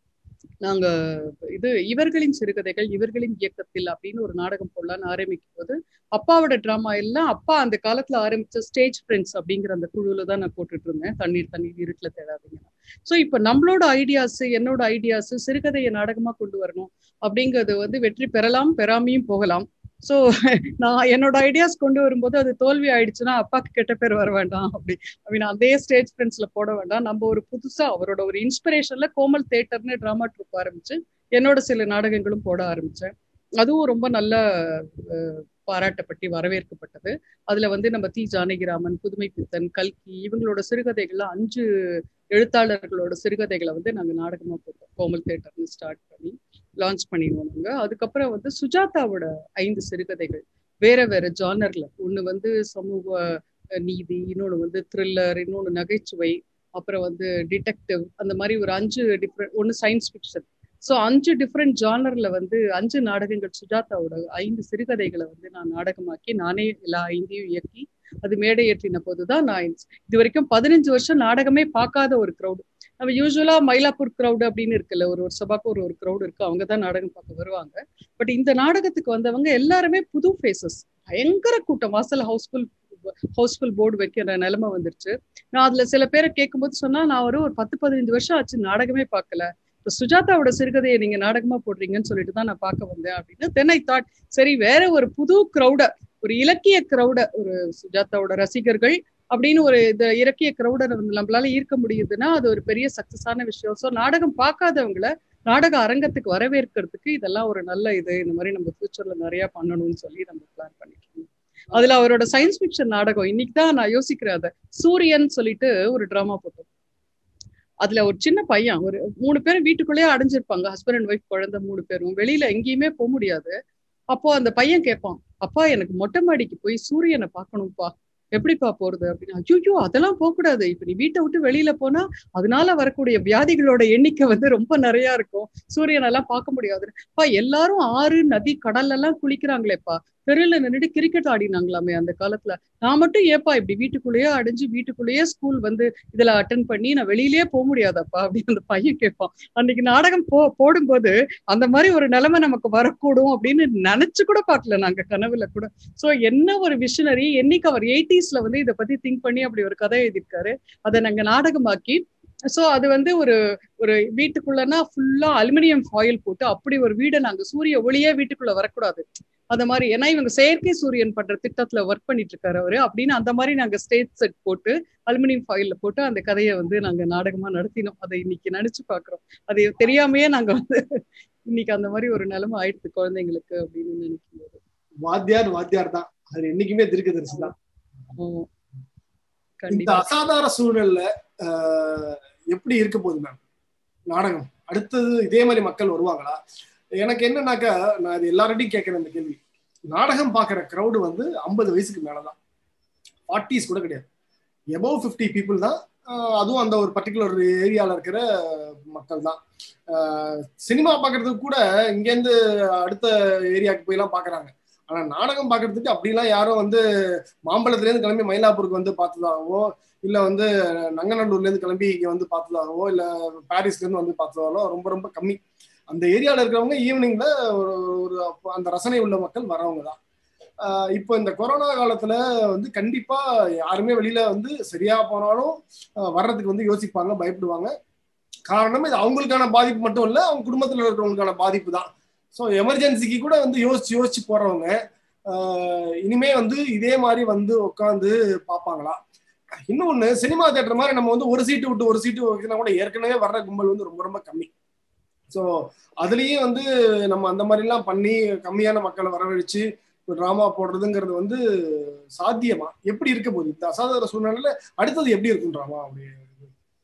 நாங்க இது இவர்களின் சிறுகதைகள் இவர்களின் இயக்கத்தில் அப்படின்னு ஒரு நாடகம் போடலான்னு ஆரம்பிக்கும் போது அப்பாவோட டிராமா எல்லாம் அப்பா அந்த காலத்துல ஆரம்பிச்ச ஸ்டேஜ் ஃப்ரெண்ட்ஸ் அப்படிங்கிற அந்த குழுல தான் நான் போட்டுட்டு இருந்தேன் தண்ணீர் தண்ணீர் இருட்டுல தேடாதீங்க ஸோ இப்போ நம்மளோட ஐடியாஸ் என்னோட ஐடியாஸ் சிறுகதையை நாடகமா கொண்டு வரணும் அப்படிங்கிறது வந்து வெற்றி பெறலாம் பெறாமையும் போகலாம் ஸோ நான் என்னோட ஐடியாஸ் கொண்டு வரும்போது அது தோல்வி ஆயிடுச்சுன்னா அப்பாக்கு கெட்ட பேர் வர வேண்டாம் அப்படி அப்படின்னு அதே ஸ்டேஜ் ஃப்ரெண்ட்ஸ்ல போட வேண்டாம் நம்ம ஒரு புதுசா அவரோட ஒரு இன்ஸ்பிரேஷன்ல கோமல் தேட்டர்னு டிராமா ட்ரூப் ஆரம்பிச்சு என்னோட சில நாடகங்களும் போட ஆரம்பிச்சேன் அதுவும் ரொம்ப நல்ல பாராட்டப்பட்டு வரவேற்கப்பட்டது அதுல வந்து நம்ம தி ஜானகிராமன் புதுமை பித்தன் கல்கி இவங்களோட சிறுகதைகள்ல அஞ்சு எழுத்தாளர்களோட சிறுகதைகளை வந்து நாங்க நாடகமா போட்டோம் கோமல் தேட்டர்னு ஸ்டார்ட் பண்ணி லான்ச் பண்ணிடுவோம் நாங்க அதுக்கப்புறம் வந்து சுஜாதாவோட ஐந்து சிறுகதைகள் வேற வேற ஜானர்ல ஒண்ணு வந்து சமூக நீதி இன்னொன்னு வந்து த்ரில்லர் இன்னொன்னு நகைச்சுவை அப்புறம் வந்து டிடெக்டிவ் அந்த மாதிரி ஒரு அஞ்சு டிஃப்ரெண்ட் ஒன்னு சயின்ஸ் ஃபிக்ஷன் ஸோ அஞ்சு டிஃப்ரெண்ட் ஜானர்ல வந்து அஞ்சு நாடகங்கள் சுஜாதாவோட ஐந்து சிறுகதைகளை வந்து நான் நாடகமாக்கி நானே எல்லா ஐந்தையும் இயக்கி அது மேடை ஏற்றின போதுதான் நான் இது வரைக்கும் பதினஞ்சு வருஷம் நாடகமே பார்க்காத ஒரு க்ரௌடு நம்ம யூஸ்வலா மயிலாப்பூர் க்ரௌடு அப்படின்னு இருக்குல்ல ஒரு ஒரு சபாக்கு ஒரு ஒரு க்ரௌடு இருக்கு அவங்க தான் நாடகம் பார்க்க வருவாங்க பட் இந்த நாடகத்துக்கு வந்தவங்க எல்லாருமே புது ஃபேஸஸ் பயங்கர கூட்டம் வாசல் ஹவுஸ்ஃபுல் ஹவுஸ்ஃபுல் போர்டு வைக்கிற நிலைமை வந்துருச்சு நான் அதுல சில பேரை கேட்கும்போது சொன்னா நான் ஒரு ஒரு பத்து பதினஞ்சு வருஷம் ஆச்சு நாடகமே பார்க்கல இப்போ சுஜாதாவோட சிறுகதையை நீங்க நாடகமா போடுறீங்கன்னு சொல்லிட்டு தான் நான் பார்க்க வந்தேன் அப்படின்னு தென் ஐ தாட் சரி வேற ஒரு புது க்ரௌட ஒரு இலக்கிய க்ரௌட ஒரு சுஜாதாவோட ரசிகர்கள் அப்படின்னு ஒரு இந்த இலக்கிய க்ரௌட நம்மளால ஈர்க்க முடியுதுன்னா அது ஒரு பெரிய சக்சஸான விஷயம் ஸோ நாடகம் பார்க்காதவங்கள நாடக அரங்கத்துக்கு வரவேற்கிறதுக்கு இதெல்லாம் ஒரு நல்ல இது இந்த மாதிரி நம்ம ஃபியூச்சர்ல நிறைய பண்ணணும்னு சொல்லி நம்ம பிளான் பண்ணிட்டு இருக்கோம் அதுல அவரோட சயின்ஸ் ஃபிக்ஷன் நாடகம் இன்னைக்கு தான் நான் யோசிக்கிறேன் அதை சூரியன் சொல்லிட்டு ஒரு டிராமா போட்டோம் அதுல ஒரு சின்ன பையன் ஒரு மூணு பேரும் வீட்டுக்குள்ளேயே அடைஞ்சிருப்பாங்க ஹஸ்பண்ட் அண்ட் ஒய்ஃப் குழந்தை மூணு பேரும் வெளியில எங்கேயுமே போக முடியாது அப்போ அந்த பையன் கேட்பான் அப்பா எனக்கு மொட்டை மாடிக்கு போய் சூரியனை பார்க்கணும்ப்பா எப்படிப்பா போறது அப்படின்னு ஐயோ அதெல்லாம் போகக்கூடாது இப்ப நீ வீட்டை விட்டு வெளியில போனா அதனால வரக்கூடிய வியாதிகளோட எண்ணிக்கை வந்து ரொம்ப நிறைய இருக்கும் சூரியன் எல்லாம் பார்க்க முடியாதுப்பா எல்லாரும் ஆறு நதி கடல்ல எல்லாம் குளிக்கிறாங்களேப்பா தெருல நின்றுட்டு கிரிக்கெட் ஆடினாங்களாமே அந்த காலத்துல நான் மட்டும் ஏப்பா இப்படி வீட்டுக்குள்ளேயே அடைஞ்சு வீட்டுக்குள்ளேயே ஸ்கூல் வந்து இதுல அட்டன் பண்ணி நான் வெளியிலேயே போக முடியாதப்பா அப்படின்னு அந்த பையன் கேட்பான் அன்னைக்கு நாடகம் போ போடும்போது அந்த மாதிரி ஒரு நிலைமை நமக்கு வரக்கூடும் அப்படின்னு நினைச்சு கூட பார்க்கல நாங்க கனவுல கூட சோ என்ன ஒரு விஷனரி என்னைக்கு அவர் எயிட்டிஸ்ல வந்து இதை பத்தி திங்க் பண்ணி அப்படி ஒரு கதை எழுதியிருக்காரு அதை நாங்க நாடகமாக்கி சோ அது வந்து ஒரு ஒரு வீட்டுக்குள்ளனா ஃபுல்லா அலுமினியம் ஃபாயில் போட்டு அப்படி ஒரு வீடை நாங்க சூரிய ஒளியே வீட்டுக்குள்ள வரக்கூடாது அந்த மாதிரி ஏன்னா இவங்க செயற்கை சூரியன் பண்ற திட்டத்துல ஒர்க் பண்ணிட்டு இருக்காரு அவரு அப்படின்னு அந்த மாதிரி நாங்க ஸ்டேஜ் செட் போட்டு அலுமினியம் ஃபாயில்ல போட்டு அந்த கதையை வந்து நாங்க நாடகமா நடத்தினோம் அதை இன்னைக்கு நினைச்சு பாக்குறோம் அது தெரியாமையே நாங்க வந்து இன்னைக்கு அந்த மாதிரி ஒரு நிலைமை ஆயிடுச்சு குழந்தைங்களுக்கு அப்படின்னு நினைக்கும் போது வாத்தியார் வாத்தியார் தான் அது என்னைக்குமே திருக்கு தரிசி தான் இந்த அசாதார சூழல்ல எப்படி இருக்க போகுது மேம் நாடகம் அடுத்தது இதே மாதிரி மக்கள் வருவாங்களா எனக்கு என்னன்னாக்கா நான் இது எல்லார்டையும் கேட்கிறேன் இந்த கேள்வி நாடகம் பார்க்குற க்ரௌடு வந்து ஐம்பது வயசுக்கு மேலதான் ஃபார்ட்டிஸ் கூட கிடையாது எபவ் ஃபிஃப்டி பீப்புள் தான் அதுவும் அந்த ஒரு பர்டிகுலர் ஏரியாவில் இருக்கிற மக்கள் தான் சினிமா பார்க்கறதுக்கு கூட இங்கேருந்து அடுத்த ஏரியாவுக்கு போயெல்லாம் பார்க்குறாங்க ஆனால் நாடகம் பார்க்கறதுக்கு அப்படிலாம் யாரும் வந்து மாம்பழத்துலேருந்து கிளம்பி மயிலாப்பூருக்கு வந்து பார்த்ததாகவோ இல்லை வந்து நங்கநல்லூர்லேருந்து கிளம்பி இங்கே வந்து பார்த்ததாகவோ இல்லை பாரிஸ்லேருந்து வந்து பார்த்ததாகவோ ரொம்ப ரொம்ப கம்மி அந்த ஏரியாவில் இருக்கிறவங்க ஈவினிங்ல ஒரு ஒரு அந்த ரசனை உள்ள மக்கள் வரவங்க தான் இப்போ இந்த கொரோனா காலத்துல வந்து கண்டிப்பா யாருமே வெளியில வந்து சரியா போனாலும் வர்றதுக்கு வந்து யோசிப்பாங்க பயப்படுவாங்க காரணம் இது அவங்களுக்கான பாதிப்பு மட்டும் இல்லை அவங்க குடும்பத்தில் இருக்கிறவங்களுக்கான பாதிப்பு தான் ஸோ எமர்ஜென்சிக்கு கூட வந்து யோசிச்சு யோசிச்சு போறவங்க இனிமே வந்து இதே மாதிரி வந்து உட்காந்து பார்ப்பாங்களா இன்னொன்னு சினிமா தேட்டர் மாதிரி நம்ம வந்து ஒரு சீட்டு விட்டு ஒரு சீட்டு வைக்கணும் கூட ஏற்கனவே வர்ற கும்பல் வந்து ரொம்ப ரொம்ப கம்மி ஸோ அதுலேயும் வந்து நம்ம அந்த மாதிரிலாம் பண்ணி கம்மியான மக்களை வரவழைச்சு ட்ராமா போடுறதுங்கிறது வந்து சாத்தியமா எப்படி இருக்க போகுது இந்த அசாதார சூழ்நிலையில அடுத்தது எப்படி இருக்கும் ட்ராமா அப்படி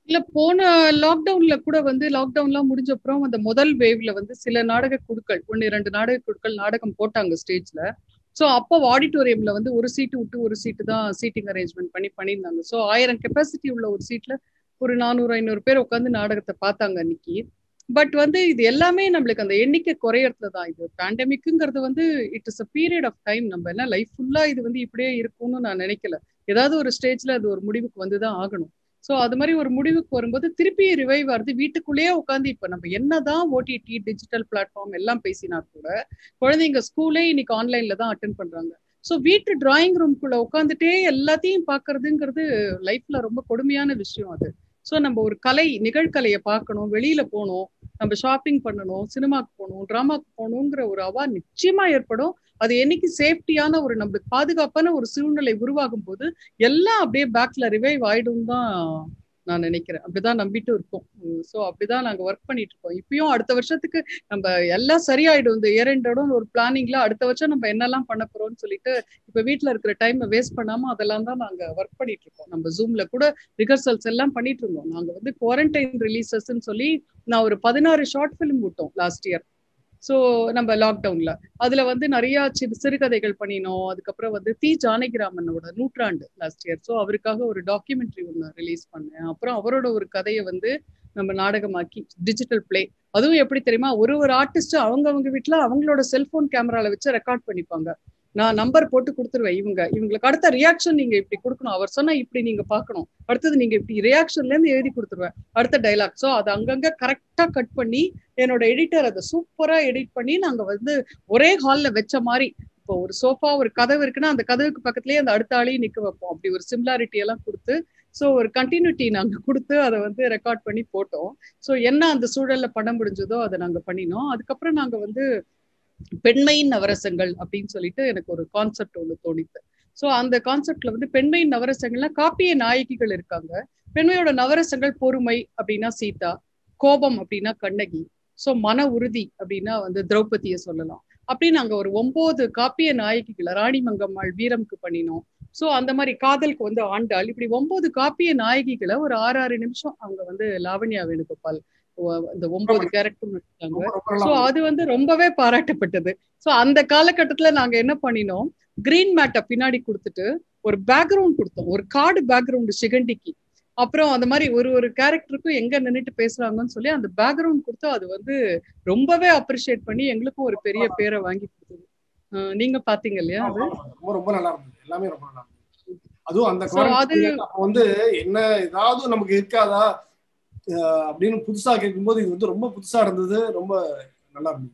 இல்ல போன லாக்டவுன்ல கூட வந்து லாக்டவுன்லாம் முடிஞ்ச அப்புறம் அந்த முதல் வேவ்ல வந்து சில நாடக குழுக்கள் ஒன்னு ரெண்டு நாடக குழுக்கள் நாடகம் போட்டாங்க ஸ்டேஜ்ல ஸோ அப்போ ஆடிட்டோரியம்ல வந்து ஒரு சீட்டு விட்டு ஒரு சீட்டு தான் சீட்டிங் அரேஞ்ச்மெண்ட் பண்ணி பண்ணியிருந்தாங்க ஸோ ஆயிரம் கெப்பாசிட்டி உள்ள ஒரு சீட்ல ஒரு நானூறு ஐநூறு பேர் உட்காந்து நாடகத்தை பார்த்தாங்க அன்னைக்கு பட் வந்து இது எல்லாமே நம்மளுக்கு அந்த எண்ணிக்கை குறையறதுல தான் இது பேண்டமிக்குங்கிறது வந்து it is a period of time நம்ம என்ன லைஃப் ஃபுல்லா இது வந்து இப்படியே இருக்கும்னு நான் நினைக்கல ஏதாவது ஒரு ஸ்டேஜ்ல அது ஒரு முடிவுக்கு வந்து தான் ஆகணும் ஸோ அது மாதிரி ஒரு முடிவுக்கு வரும்போது திருப்பி ரிவைவ் ஆகுது வீட்டுக்குள்ளேயே உட்காந்து இப்போ நம்ம என்னதான் ஓடிடி டிஜிட்டல் பிளாட்ஃபார்ம் எல்லாம் பேசினா கூட குழந்தைங்க ஸ்கூலே இன்னைக்கு ஆன்லைன்ல தான் அட்டன் பண்றாங்க ஸோ வீட்டு டிராயிங் ரூம்குள்ள உட்காந்துட்டே எல்லாத்தையும் பாக்குறதுங்கிறது லைஃப்ல ரொம்ப கொடுமையான விஷயம் அது ஸோ நம்ம ஒரு கலை நிகழ்கலையை பார்க்கணும் வெளியில போகணும் நம்ம ஷாப்பிங் பண்ணணும் சினிமாக்கு போகணும் ட்ராமாக்கு போகணுங்கிற ஒரு அவா நிச்சயமா ஏற்படும் அது என்னைக்கு சேஃப்டியான ஒரு நம்மளுக்கு பாதுகாப்பான ஒரு சூழ்நிலை உருவாகும் போது எல்லாம் அப்படியே பேக்ல ரிவைவ் ஆயிடும் தான் நான் நினைக்கிறேன் அப்படிதான் நம்பிட்டு இருக்கோம் ஸோ அப்படிதான் நாங்க ஒர்க் பண்ணிட்டு இருக்கோம் இப்பயும் அடுத்த வருஷத்துக்கு நம்ம எல்லாம் சரியாயிடும் இந்த இயர் ஒரு பிளானிங்ல அடுத்த வருஷம் நம்ம என்னெல்லாம் பண்ண போறோம்னு சொல்லிட்டு இப்ப வீட்டுல இருக்கிற டைம் வேஸ்ட் பண்ணாம அதெல்லாம் தான் நாங்க ஒர்க் பண்ணிட்டு இருக்கோம் நம்ம ஜூம்ல கூட ரிஹர்சல்ஸ் எல்லாம் பண்ணிட்டு இருந்தோம் நாங்க வந்து குவாரண்டைன் ரிலீசஸ்ன்னு சொல்லி நான் ஒரு பதினாறு ஷார்ட் ஃபிலிம் விட்டோம் லாஸ்ட் இயர் ஸோ நம்ம லாக்டவுன்ல அதுல வந்து நிறைய சிறு சிறுகதைகள் பண்ணினோம் அதுக்கப்புறம் வந்து தி ஜானகிராமனோட நூற்றாண்டு லாஸ்ட் இயர் ஸோ அவருக்காக ஒரு டாக்குமெண்ட்ரி ஒன்று ரிலீஸ் பண்ணேன் அப்புறம் அவரோட ஒரு கதையை வந்து நம்ம நாடகமாக்கி டிஜிட்டல் பிளே அதுவும் எப்படி தெரியுமா ஒரு ஒரு ஆர்டிஸ்ட் அவங்க அவங்க வீட்டுல அவங்களோட செல்போன் கேமரால வச்சு ரெக்கார்ட் பண்ணிப்பாங்க நான் நம்பர் போட்டு கொடுத்துருவேன் இவங்க இவங்களுக்கு அடுத்த ரியாக்ஷன் நீங்க இப்படி கொடுக்கணும் அவர் சொன்னா இப்படி நீங்க பாக்கணும் அடுத்தது நீங்க இப்படி ரியாக்ஷன்ல இருந்து எழுதி கொடுத்துருவேன் அடுத்த டைலாக் ஸோ அதை அங்கங்க கரெக்டா கட் பண்ணி என்னோட எடிட்டர் அதை சூப்பரா எடிட் பண்ணி நாங்க வந்து ஒரே ஹால்ல வச்ச மாதிரி இப்போ ஒரு சோஃபா ஒரு கதவு இருக்குன்னா அந்த கதவுக்கு பக்கத்துலயே அந்த அடுத்த ஆளையும் நிக்க வைப்போம் அப்படி ஒரு சிமிலாரிட்டி எல்லாம் கொடுத்து ஸோ ஒரு கண்டினியூட்டி நாங்க கொடுத்து அதை வந்து ரெக்கார்ட் பண்ணி போட்டோம் ஸோ என்ன அந்த சூழல்ல பண்ண முடிஞ்சதோ அதை நாங்க பண்ணினோம் அதுக்கப்புறம் நாங்க வந்து பெண்மையின் நவரசங்கள் அப்படின்னு சொல்லிட்டு எனக்கு ஒரு கான்செப்ட் ஒன்று தோணித்து ஸோ அந்த கான்செப்ட்ல வந்து பெண்மையின் நவரசங்கள்னா காப்பிய நாயகிகள் இருக்காங்க பெண்மையோட நவரசங்கள் பொறுமை அப்படின்னா சீதா கோபம் அப்படின்னா கண்ணகி ஸோ மன உறுதி அப்படின்னா வந்து திரௌபதியை சொல்லலாம் அப்படி நாங்க ஒரு ஒன்பது காப்பிய நாயகிகளை ராணி மங்கம்மாள் வீரம்க்கு பண்ணினோம் ஸோ அந்த மாதிரி காதலுக்கு வந்து ஆண்டாள் இப்படி ஒன்பது காப்பிய நாயகிகளை ஒரு ஆறு ஆறு நிமிஷம் அவங்க வந்து லாவண்யா வேணுகோபால் இந்த ஒன்பது கேரக்டர் நடிச்சாங்க ஸோ அது வந்து ரொம்பவே பாராட்டப்பட்டது ஸோ அந்த காலகட்டத்துல நாங்க என்ன பண்ணினோம் கிரீன் மேட்டை பின்னாடி கொடுத்துட்டு ஒரு பேக்ரவுண்ட் கொடுத்தோம் ஒரு கார்டு பேக்ரவுண்ட் சிகண்டிக்கு அப்புறம் அந்த மாதிரி ஒரு ஒரு கேரக்டருக்கும் எங்க நின்றுட்டு பேசுறாங்கன்னு சொல்லி அந்த பேக்ரவுண்ட் கொடுத்து அது வந்து ரொம்பவே அப்ரிஷியேட் பண்ணி எங்களுக்கும் ஒரு பெரிய பேரை வாங்கி கொடுத்தது நீங்க பாத்தீங்க இல்லையா அது ரொம்ப ரொம்ப நல்லா இருந்தது எல்லாமே ரொம்ப நல்லா இருந்தது அதுவும் அந்த அது வந்து என்ன ஏதாவது நமக்கு இருக்காதா அப்படின்னு புதுசா கேட்கும்போது இது வந்து ரொம்ப புதுசா இருந்தது ரொம்ப நல்லா இருந்தது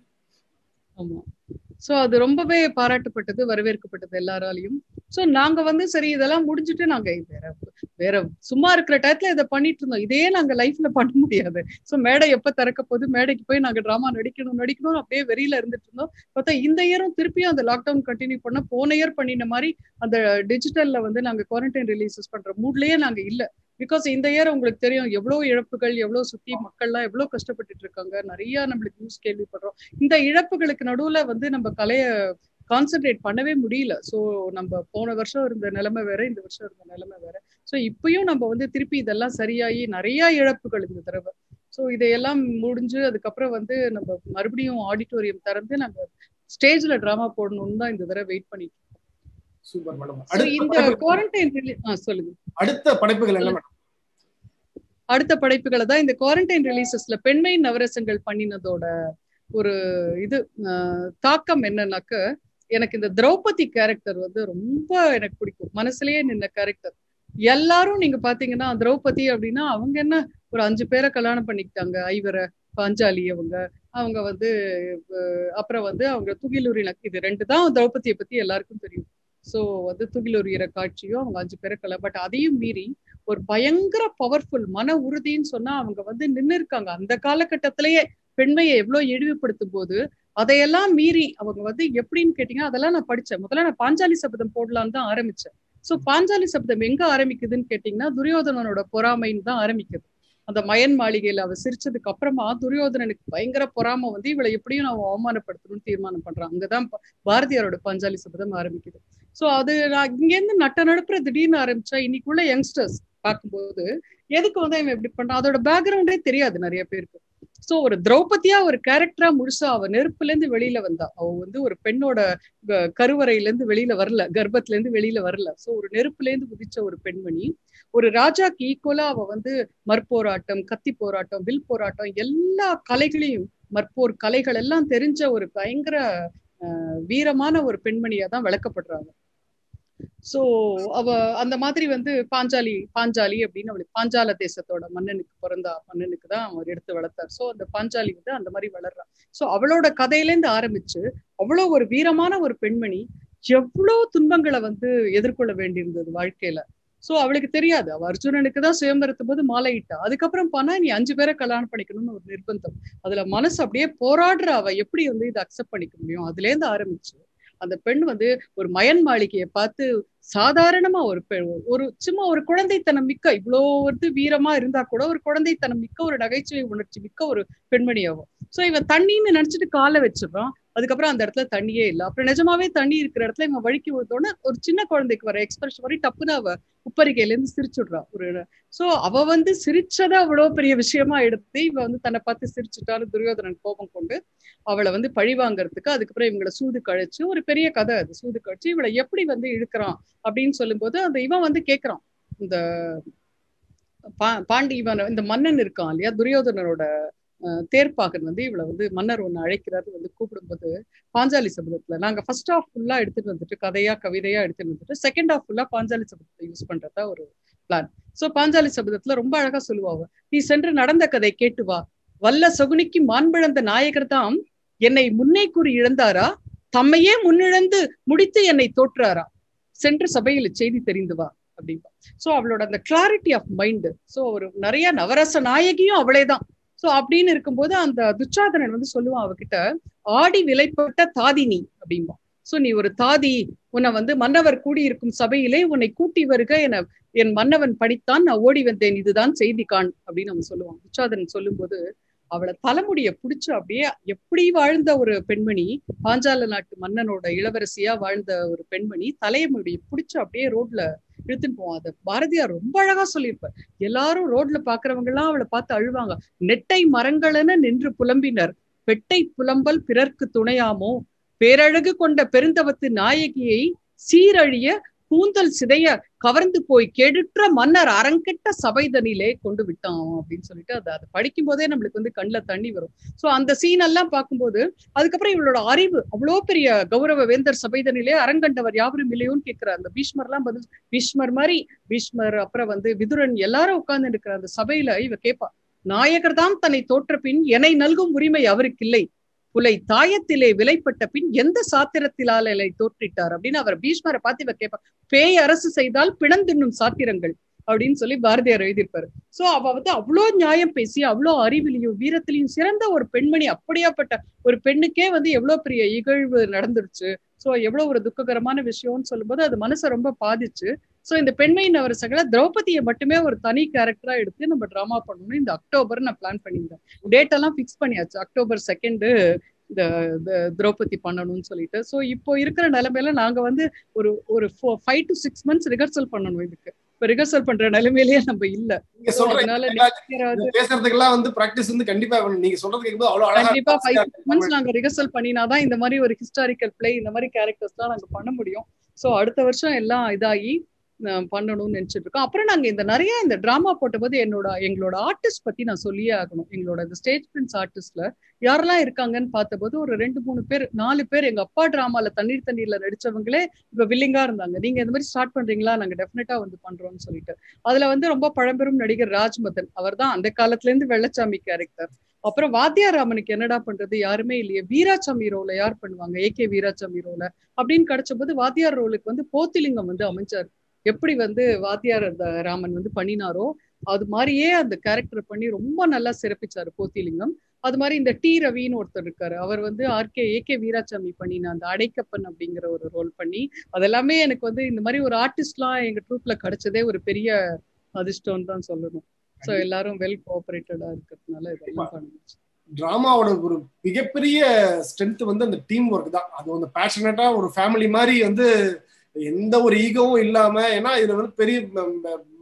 ஆமா சோ அது ரொம்பவே பாராட்டப்பட்டது வரவேற்கப்பட்டது எல்லாராலையும் சோ நாங்க வந்து சரி இதெல்லாம் முடிஞ்சுட்டு நாங்க வேற வேற சும்மா இருக்கிற டயத்துல இதை பண்ணிட்டு இருந்தோம் இதே நாங்க லைஃப்ல பண்ண முடியாது சோ மேடை எப்ப திறக்க போது மேடைக்கு போய் நாங்க டிராமா நடிக்கணும் நடிக்கணும் அப்படியே வெறியில இருந்துட்டு இருந்தோம் பார்த்தா இந்த இயரும் திருப்பியும் அந்த லாக்டவுன் கண்டினியூ பண்ண போன இயர் பண்ணின மாதிரி அந்த டிஜிட்டல்ல வந்து நாங்க குவாரண்டைன் ரிலீசஸ் பண்ற மூட்லயே நாங்க இல்ல பிகாஸ் இந்த இயர் உங்களுக்கு தெரியும் எவ்வளவு இழப்புகள் எவ்வளவு சுத்தி மக்கள்லாம் எவ்வளவு கஷ்டப்பட்டுட்டு இருக்காங்க நிறைய நம்மளுக்கு நியூஸ் கேள்விப்படுறோம் இந்த இழப்புகளுக்கு நடுவுல வந்து நம்ம கலைய கான்சென்ட்ரேட் பண்ணவே முடியல ஸோ நம்ம போன வருஷம் இருந்த நிலைமை வேற இந்த வருஷம் இருந்த நிலைமை வேற ஸோ இப்பயும் நம்ம வந்து திருப்பி இதெல்லாம் சரியாகி நிறைய இழப்புகள் இந்த தடவை ஸோ இதையெல்லாம் முடிஞ்சு அதுக்கப்புறம் வந்து நம்ம மறுபடியும் ஆடிட்டோரியம் திறந்து நம்ம ஸ்டேஜ்ல டிராமா போடணும்னு தான் இந்த தடவை வெயிட் பண்ணிட்டு சூப்பர் மேடம் இந்த குவாரண்டைன் சொல்லுங்க அடுத்த படைப்புகள் என்ன மேடம் அடுத்த படைப்புகளை தான் இந்த குவாரண்டைன் ரிலீசஸ்ல பெண்மை நவரசங்கள் பண்ணினதோட ஒரு இது தாக்கம் என்னன்னாக்க எனக்கு இந்த திரௌபதி கேரக்டர் வந்து ரொம்ப எனக்கு பிடிக்கும் மனசுலயே நின்ன கேரக்டர் எல்லாரும் நீங்க பாத்தீங்கன்னா திரௌபதி அப்படின்னா அவங்க என்ன ஒரு அஞ்சு பேரை கல்யாணம் பண்ணிக்கிட்டாங்க ஐவரை பாஞ்சாலி அவங்க அவங்க வந்து அப்புறம் வந்து அவங்க துகிலூரின இது ரெண்டு தான் திரௌபதியை பத்தி எல்லாருக்கும் தெரியும் சோ வந்து துகிலூரியிற காட்சியும் அவங்க அஞ்சு பேரை கல பட் அதையும் மீறி ஒரு பயங்கர பவர்ஃபுல் மன உறுதின்னு சொன்னா அவங்க வந்து நின்று இருக்காங்க அந்த காலகட்டத்திலேயே பெண்மையை எவ்வளவு இழிவுபடுத்தும் போது அதையெல்லாம் மீறி அவங்க வந்து எப்படின்னு கேட்டீங்கன்னா அதெல்லாம் நான் படிச்சேன் முதல்ல நான் பாஞ்சாலி சபதம் போடலான்னு தான் ஆரம்பிச்சேன் சோ பாஞ்சாலி சபதம் எங்க ஆரம்பிக்குதுன்னு கேட்டீங்கன்னா துரியோதனனோட பொறாமைன்னு தான் ஆரம்பிக்குது அந்த மயன் மாளிகையில அவ சிரிச்சதுக்கு அப்புறமா துரியோதனனுக்கு பயங்கர பொறாம வந்து இவளை எப்படியும் நான் அவமானப்படுத்தணும்னு தீர்மானம் பண்றான் அங்கதான் பாரதியாரோட பாஞ்சாலி சபதம் ஆரம்பிக்குது சோ அது நான் இங்க இருந்து நட்ட நடுப்புற திடீர்னு ஆரம்பிச்சா இன்னைக்குள்ள யங்ஸ்டர்ஸ் பார்க்கும்போது எதுக்கு வந்து இவன் இப்படி பண்றான் அதோட பேக்ரவுண்டே தெரியாது நிறைய பேருக்கு சோ ஒரு திரௌபதியா ஒரு கேரக்டரா முழுசா அவ நெருப்புல இருந்து வெளியில வந்தா அவ வந்து ஒரு பெண்ணோட கருவறையில இருந்து வெளியில வரல கர்ப்பத்துல இருந்து வெளியில வரல சோ ஒரு நெருப்புல இருந்து குதிச்ச ஒரு பெண்மணி ஒரு ராஜாக்கு ஈக்குவலா அவ வந்து மற்போராட்டம் கத்தி போராட்டம் வில் போராட்டம் எல்லா கலைகளையும் மற்போர் கலைகள் எல்லாம் தெரிஞ்ச ஒரு பயங்கர வீரமான ஒரு பெண்மணியா தான் விளக்கப்படுறாங்க சோ அவ அந்த மாதிரி வந்து பாஞ்சாலி பாஞ்சாலி அப்படின்னு அவளுக்கு பாஞ்சால தேசத்தோட மன்னனுக்கு பிறந்தா மன்னனுக்கு தான் அவர் எடுத்து வளர்த்தார் சோ அந்த பாஞ்சாலி வந்து அந்த மாதிரி வளர்றா சோ அவளோட கதையில இருந்து ஆரம்பிச்சு அவ்வளவு ஒரு வீரமான ஒரு பெண்மணி எவ்வளவு துன்பங்களை வந்து எதிர்கொள்ள வேண்டியிருந்தது வாழ்க்கையில சோ அவளுக்கு தெரியாது அவ அர்ஜுனனுக்கு தான் சுயம்பரத்தும் போது மாலையிட்டா அதுக்கப்புறம் பண்ணா நீ அஞ்சு பேரை கல்யாணம் பண்ணிக்கணும்னு ஒரு நிர்பந்தம் அதுல மனசு அப்படியே போராடுற அவ எப்படி வந்து இதை அக்செப்ட் பண்ணிக்க முடியும் அதுல இருந்து ஆரம்பிச்சு அந்த பெண் வந்து ஒரு மயன் மாளிகையை பார்த்து சாதாரணமா ஒரு பெண் ஒரு சும்மா ஒரு குழந்தைத்தனம் மிக்க இவ்வளோ வந்து வீரமா இருந்தா கூட ஒரு குழந்தைத்தனம் மிக்க ஒரு நகைச்சுவை உணர்ச்சி மிக்க ஒரு பெண்மணி ஆகும் சோ இவன் தண்ணின்னு நினைச்சிட்டு காலை வச்சிடறான் அதுக்கப்புறம் அந்த இடத்துல தண்ணியே இல்லை அப்புறம் நிஜமாவே தண்ணி இருக்கிற இடத்துல இவன் வழுக்கி விழுந்தோடனே ஒரு சின்ன குழந்தைக்கு வர எக்ஸ்பிரஷன் வரை டப்புன்னு அவ உப்பரிக்கையில இருந்து சிரிச்சுடுறா ஒரு சோ அவ வந்து சிரிச்சதை அவ்வளவு பெரிய விஷயமா எடுத்து இவ வந்து தன்னை பார்த்து சிரிச்சுட்டான்னு துரியோதனன் கோபம் கொண்டு அவளை வந்து பழி வாங்கறதுக்கு அதுக்கப்புறம் இவங்களை சூது கழிச்சு ஒரு பெரிய கதை அது சூது கழிச்சு இவளை எப்படி வந்து இழுக்கிறான் அப்படின்னு சொல்லும்போது அந்த இவன் வந்து கேக்குறான் இந்த பா பாண்டி இவன் இந்த மன்னன் இருக்கான் இல்லையா துரியோதனனோட தேர்ப்பாகன் வந்து இவளை வந்து மன்னர் ஒண்ணு அழைக்கிறாரு வந்து கூப்பிடும்போது பாஞ்சாலி சபதத்துல நாங்க ஃபர்ஸ்ட் ஆஃப் ஃபுல்லா எடுத்துட்டு வந்துட்டு கதையா கவிதையா எடுத்துட்டு வந்துட்டு செகண்ட் ஆஃப் ஃபுல்லா பாஞ்சாலி சபதத்தை யூஸ் பண்றதா ஒரு பிளான் சோ பாஞ்சாலி சபதத்துல ரொம்ப அழகா சொல்லுவாங்க நீ சென்று நடந்த கதை கேட்டு வா வல்ல சகுனிக்கு மாண்பிழந்த நாயகர் தான் என்னை முன்னே கூறி இழந்தாரா தம்மையே முன்னிழந்து முடித்து என்னை தோற்றாரா சென்று சபையில செய்தி தெரிந்து வா அப்படின்பா சோ அவளோட அந்த கிளாரிட்டி ஆஃப் மைண்ட் சோ ஒரு நிறைய நவரச நாயகியும் அவளேதான் சோ அப்படின்னு இருக்கும்போது அந்த துச்சாதனன் வந்து சொல்லுவான் அவகிட்ட ஆடி விலைப்பட்ட தாதினி அப்படின்பா சோ நீ ஒரு தாதி உன்னை வந்து மன்னவர் கூடியிருக்கும் சபையிலே உன்னை கூட்டி வருக என என் மன்னவன் படித்தான் நான் ஓடி வந்தேன் இதுதான் செய்தி கான் அப்படின்னு அவன் சொல்லுவான் துச்சாதனன் சொல்லும்போது அவளை தலைமுடிய புடிச்சு அப்படியே எப்படி வாழ்ந்த ஒரு பெண்மணி பாஞ்சால நாட்டு மன்னனோட இளவரசியா வாழ்ந்த ஒரு பெண்மணி தலைமுடிய புடிச்சு அப்படியே ரோட்ல இழுத்துன்னு போவோம் அதை பாரதியார் ரொம்ப அழகா சொல்லியிருப்பார் எல்லாரும் ரோட்ல பாக்குறவங்க எல்லாம் அவளை பார்த்து அழுவாங்க நெட்டை மரங்களென நின்று புலம்பினர் பெட்டை புலம்பல் பிறர்க்கு துணையாமோ பேரழகு கொண்ட பெருந்தவத்து நாயகியை சீரழிய கூந்தல் சிதைய கவர்ந்து போய் கெடுற்ற மன்னர் அரங்கெட்ட சபைதனிலே கொண்டு விட்டான் அப்படின்னு சொல்லிட்டு அதை அதை படிக்கும் போதே நம்மளுக்கு வந்து கண்ணில் தண்ணி வரும் சோ அந்த சீன் எல்லாம் பார்க்கும்போது அதுக்கப்புறம் இவளோட அறிவு அவ்வளோ பெரிய கௌரவ வேந்தர் சபைதனிலே அரங்கண்டவர் யாவரும் இல்லையோன்னு கேட்கிறார் அந்த பீஷ்மர் எல்லாம் பதில் பீஷ்மர் மாதிரி பீஷ்மர் அப்புறம் வந்து விதுரன் எல்லாரும் உட்கார்ந்து இருக்கிற அந்த சபையில இவ கேட்பா நாயகர் தான் தன்னை தோற்ற பின் என்னை நல்கும் உரிமை அவருக்கு இல்லை புலை தாயத்திலே விலைப்பட்ட பின் எந்த சாத்திரத்திலாலை தோற்றிட்டார் அப்படின்னு அவர் பீஷ்மரை பார்த்து இவர் கேட்பார் பேய் அரசு செய்தால் பிணந்தின்னும் சாத்திரங்கள் அப்படின்னு சொல்லி பாரதியார் எழுதியிருப்பாரு சோ அவ வந்து அவ்வளோ நியாயம் பேசி அவ்வளோ அறிவிலையும் வீரத்திலையும் சிறந்த ஒரு பெண்மணி அப்படியாப்பட்ட ஒரு பெண்ணுக்கே வந்து எவ்வளவு பெரிய இகழ்வு நடந்துருச்சு சோ எவ்வளவு ஒரு துக்ககரமான விஷயம்னு சொல்லும்போது அது மனசை ரொம்ப பாதிச்சு சோ இந்த பெண்மையின் அவர் சகல திரௌபதியை மட்டுமே ஒரு தனி கேரக்டரா எடுத்து நம்ம டிராமா பண்ணணும் இந்த அக்டோபர் நான் பிளான் பண்ணியிருந்தேன் டேட் எல்லாம் ஃபிக்ஸ் பண்ணியாச்சு அக்டோபர் செகண்ட் இந்த திரௌபதி பண்ணணும்னு சொல்லிட்டு சோ இப்போ இருக்கிற நிலைமையில நாங்க வந்து ஒரு ஒரு five to six months rehearsal பண்ணணும் இதுக்கு இப்ப ரிஹர்சல் பண்ற நிலைமையிலேயே நம்ம இல்ல நீங்க சொல்றீங்க பேசுறதுக்கெல்லாம் வந்து பிராக்டிஸ் வந்து கண்டிப்பா நீங்க சொல்றது கேட்கும்போது அவ்வளவு அழகா கண்டிப்பா ஃபைவ் சிக்ஸ் மந்த்ஸ் நாங்க ரிஹர்சல் பண்ணினாதான் இந்த மாதிரி ஒரு ஹிஸ்டாரிக்கல் பிளே இந்த மாதிரி கேரக்டர்ஸ் எல்லாம் நாங்க பண்ண முடியும் சோ அடுத்த வருஷம் எல்லாம் இதாகி பண்ணணும்னு நினைச்சிட்டு இருக்கோம் அப்புறம் நாங்க இந்த நிறைய இந்த டிராமா போட்டபோது என்னோட எங்களோட ஆர்டிஸ்ட் பத்தி நான் சொல்லியே ஆகணும் எங்களோட இந்த ஸ்டேஜ் பிரின்ஸ் ஆர்டிஸ்ட்ல யாரெல்லாம் இருக்காங்கன்னு பார்த்தபோது ஒரு ரெண்டு மூணு பேர் நாலு பேர் எங்க அப்பா டிராமால தண்ணீர் தண்ணீர்ல நடிச்சவங்களே இப்ப வில்லிங்கா இருந்தாங்க நீங்க இந்த மாதிரி ஸ்டார்ட் பண்றீங்களா நாங்க டெஃபினட்டா வந்து பண்றோம்னு சொல்லிட்டு அதுல வந்து ரொம்ப பழம்பெரும் நடிகர் ராஜ்மதன் அவர் தான் அந்த காலத்துல இருந்து வெள்ளச்சாமி கேரக்டர் அப்புறம் வாத்தியாராமனுக்கு என்னடா பண்றது யாருமே இல்லையே வீராசாமி ரோல யார் பண்ணுவாங்க ஏ கே வீராசாமி ரோல அப்படின்னு கிடைச்ச போது வாத்தியார் ரோலுக்கு வந்து போத்திலிங்கம் வந்து அமைச்சார் எப்படி வந்து வாத்தியார் ராமன் வந்து பண்ணினாரோ அது மாதிரியே அந்த கேரக்டர் பண்ணி ரொம்ப நல்லா சிறப்பிச்சாரு போத்திலிங்கம் அது மாதிரி இந்த டி ரவின்னு ஒருத்தர் இருக்காரு அவர் வந்து ஆர்கே ஏ கே வீராசாமி பண்ணின அந்த அடைக்கப்பன் அப்படிங்கிற ஒரு ரோல் பண்ணி அதெல்லாமே எனக்கு வந்து இந்த மாதிரி ஒரு ஆர்டிஸ்ட்லாம் எங்க ட்ரூப்ல கிடைச்சதே ஒரு பெரிய அதிர்ஷ்டம் தான் சொல்லணும் ஸோ எல்லாரும் வெல் கோஆபரேட்டடா இருக்கிறதுனால இதெல்லாம் பண்ணுச்சு டிராமாவோட ஒரு மிகப்பெரிய ஸ்ட்ரென்த் வந்து அந்த டீம் ஒர்க் தான் அது வந்து பேஷனட்டா ஒரு ஃபேமிலி மாதிரி வந்து எந்த ஒரு ஈகவும் இல்லாம ஏன்னா இதுல வந்து பெரிய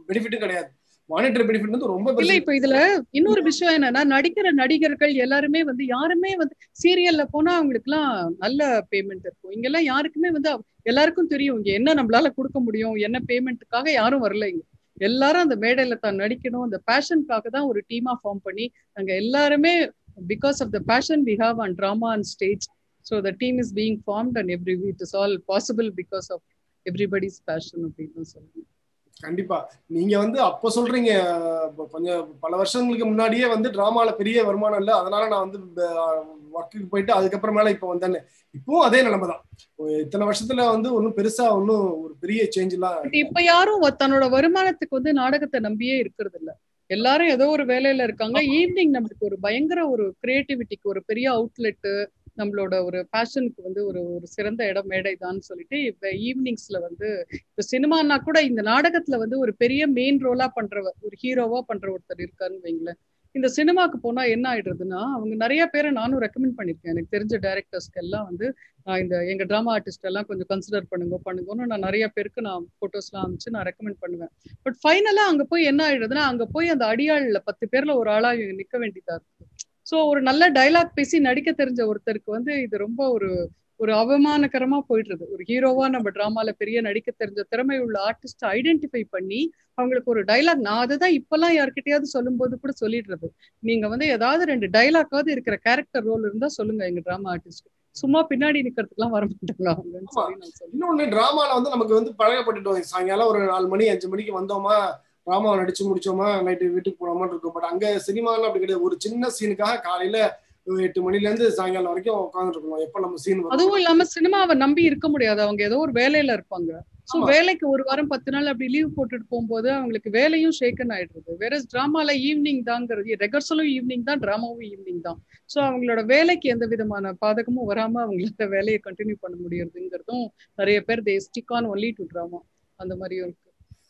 பெனிஃபிட்டும் கிடையாது மானிட்டரி பெனிஃபிட் வந்து ரொம்ப இல்ல பெருசு இப்ப இதுல இன்னொரு விஷயம் என்னன்னா நடிக்கிற நடிகர்கள் எல்லாருமே வந்து யாருமே வந்து சீரியல்ல போனா அவங்களுக்கு எல்லாம் நல்ல பேமெண்ட் இருக்கும் இங்க எல்லாம் யாருக்குமே வந்து அவ- எல்லாருக்கும் தெரியும் இங்க என்ன நம்மளால கொடுக்க முடியும் என்ன பேமெண்ட்டுக்காக யாரும் வரல இங்க எல்லாரும் அந்த மேடையில தான் நடிக்கணும் அந்த பேஷனுக்காக தான் ஒரு டீமா ஃபார்ம் பண்ணி நாங்க எல்லாருமே because of the passion we have and drama and stage so the team is being formed and every it is all possible because of everybody's passion அப்படின்னு சொல்லணும் கண்டிப்பா நீங்க வந்து அப்ப சொல்றீங்க இப்ப கொஞ்சம் பல வருஷங்களுக்கு முன்னாடியே வந்து டிராமால பெரிய வருமானம் இல்ல அதனால நான் வந்து ஒர்க்குக்கு போயிட்டு அதுக்கப்புறமேல இப்ப வந்தேன்னு இப்பவும் அதே நிலைமை தான் இத்தனை வருஷத்துல வந்து ஒன்றும் பெருசா ஒன்றும் ஒரு பெரிய சேஞ்ச் எல்லாம் பட் இப்ப யாரும் வ- தன்னோட வருமானத்துக்கு வந்து நாடகத்தை நம்பியே இருக்கிறது இல்ல எல்லாரும் ஏதோ ஒரு வேலையில இருக்காங்க ஈவினிங் நம்மளுக்கு ஒரு பயங்கர ஒரு கிரியேட்டிவிட்டிக்கு ஒரு பெரிய அவுட்லெட் நம்மளோட ஒரு பேஷனுக்கு வந்து ஒரு ஒரு சிறந்த இடம் மேடை தான் சொல்லிட்டு இப்ப ஈவினிங்ஸ்ல வந்து இப்ப சினிமானா கூட இந்த நாடகத்துல வந்து ஒரு பெரிய மெயின் ரோலா பண்றவர் ஒரு ஹீரோவா பண்ற ஒருத்தர் இருக்காருன்னு வைங்களேன் இந்த சினிமாக்கு போனா என்ன ஆயிடுறதுன்னா அவங்க நிறைய பேரை நானும் ரெக்கமெண்ட் பண்ணிருக்கேன் எனக்கு தெரிஞ்ச டைரக்டர்ஸ்க்கு எல்லாம் வந்து நான் இந்த எங்க டிராமா ஆர்டிஸ்ட் எல்லாம் கொஞ்சம் கன்சிடர் பண்ணுங்க பண்ணுங்கன்னு நான் நிறைய பேருக்கு நான் போட்டோஸ்லாம் அனுப்பிச்சு நான் ரெக்கமெண்ட் பண்ணுவேன் பட் ஃபைனலா அங்க போய் என்ன ஆயிடுதுன்னா அங்க போய் அந்த அடியாள்ல பத்து பேர்ல ஒரு ஆளா இவங்க நிக்க வேண்டியதா இருக்கு சோ ஒரு நல்ல டைலாக் பேசி நடிக்க தெரிஞ்ச ஒருத்தருக்கு வந்து இது ரொம்ப ஒரு ஒரு அவமானகரமா போயிடுறது ஒரு ஹீரோவா நம்ம டிராமால பெரிய நடிக்க தெரிஞ்ச திறமை உள்ள ஆர்டிஸ்ட் ஐடென்டிஃபை பண்ணி அவங்களுக்கு ஒரு டைலாக் நான் அதுதான் இப்பெல்லாம் யார்கிட்டயாவது சொல்லும்போது கூட சொல்லிடுறது நீங்க வந்து ஏதாவது ரெண்டு டைலாக்காவது இருக்கிற கேரக்டர் ரோல் இருந்தா சொல்லுங்க எங்க டிராமா ஆர்டிஸ்ட் சும்மா பின்னாடி நிக்கிறதுக்குலாம் வர மாட்டாங்க அவங்கன்னு சொல்லி நான் சொல்லுவேன் இன்னொன்னு டிராமால வந்து நமக்கு வந்து பழகப்பட்டுட்டோம் சாயங்காலம் ஒரு நாலு மணி அஞ்சு மணிக்கு வந்தோமா டிராமாவை நடிச்சு முடிச்சோமா நைட்டு வீட்டுக்கு போனோமா இருக்கும் பட் அங்க சினிமாலாம் அப்படி கிடையாது ஒரு சின்ன சீனுக்காக காலையில எட்டு மணில இருந்து சாயங்காலம் வரைக்கும் உட்காந்துட்டு இருக்கணும் எப்ப நம்ம சீன் அதுவும் இல்லாம சினிமாவை நம்பி இருக்க முடியாது அவங்க ஏதோ ஒரு வேலையில இருப்பாங்க சோ ஆமா. வேலைக்கு ஒரு வாரம் பத்து நாள் அப்படி லீவ் போட்டுட்டு போகும்போது அவங்களுக்கு வேலையும் ஷேக்கன் ஆயிடுறது வேற டிராமால ஈவினிங் தாங்கிறது ரெகர்சலும் ஈவினிங் தான் டிராமாவும் ஈவினிங் தான் சோ அவங்களோட வேலைக்கு எந்த விதமான பாதகமும் வராம அவங்களோட வேலையை கண்டினியூ பண்ண முடியறதுங்கிறதும் நிறைய பேர் they stick on only to drama அந்த மாதிரியும் இருக்கு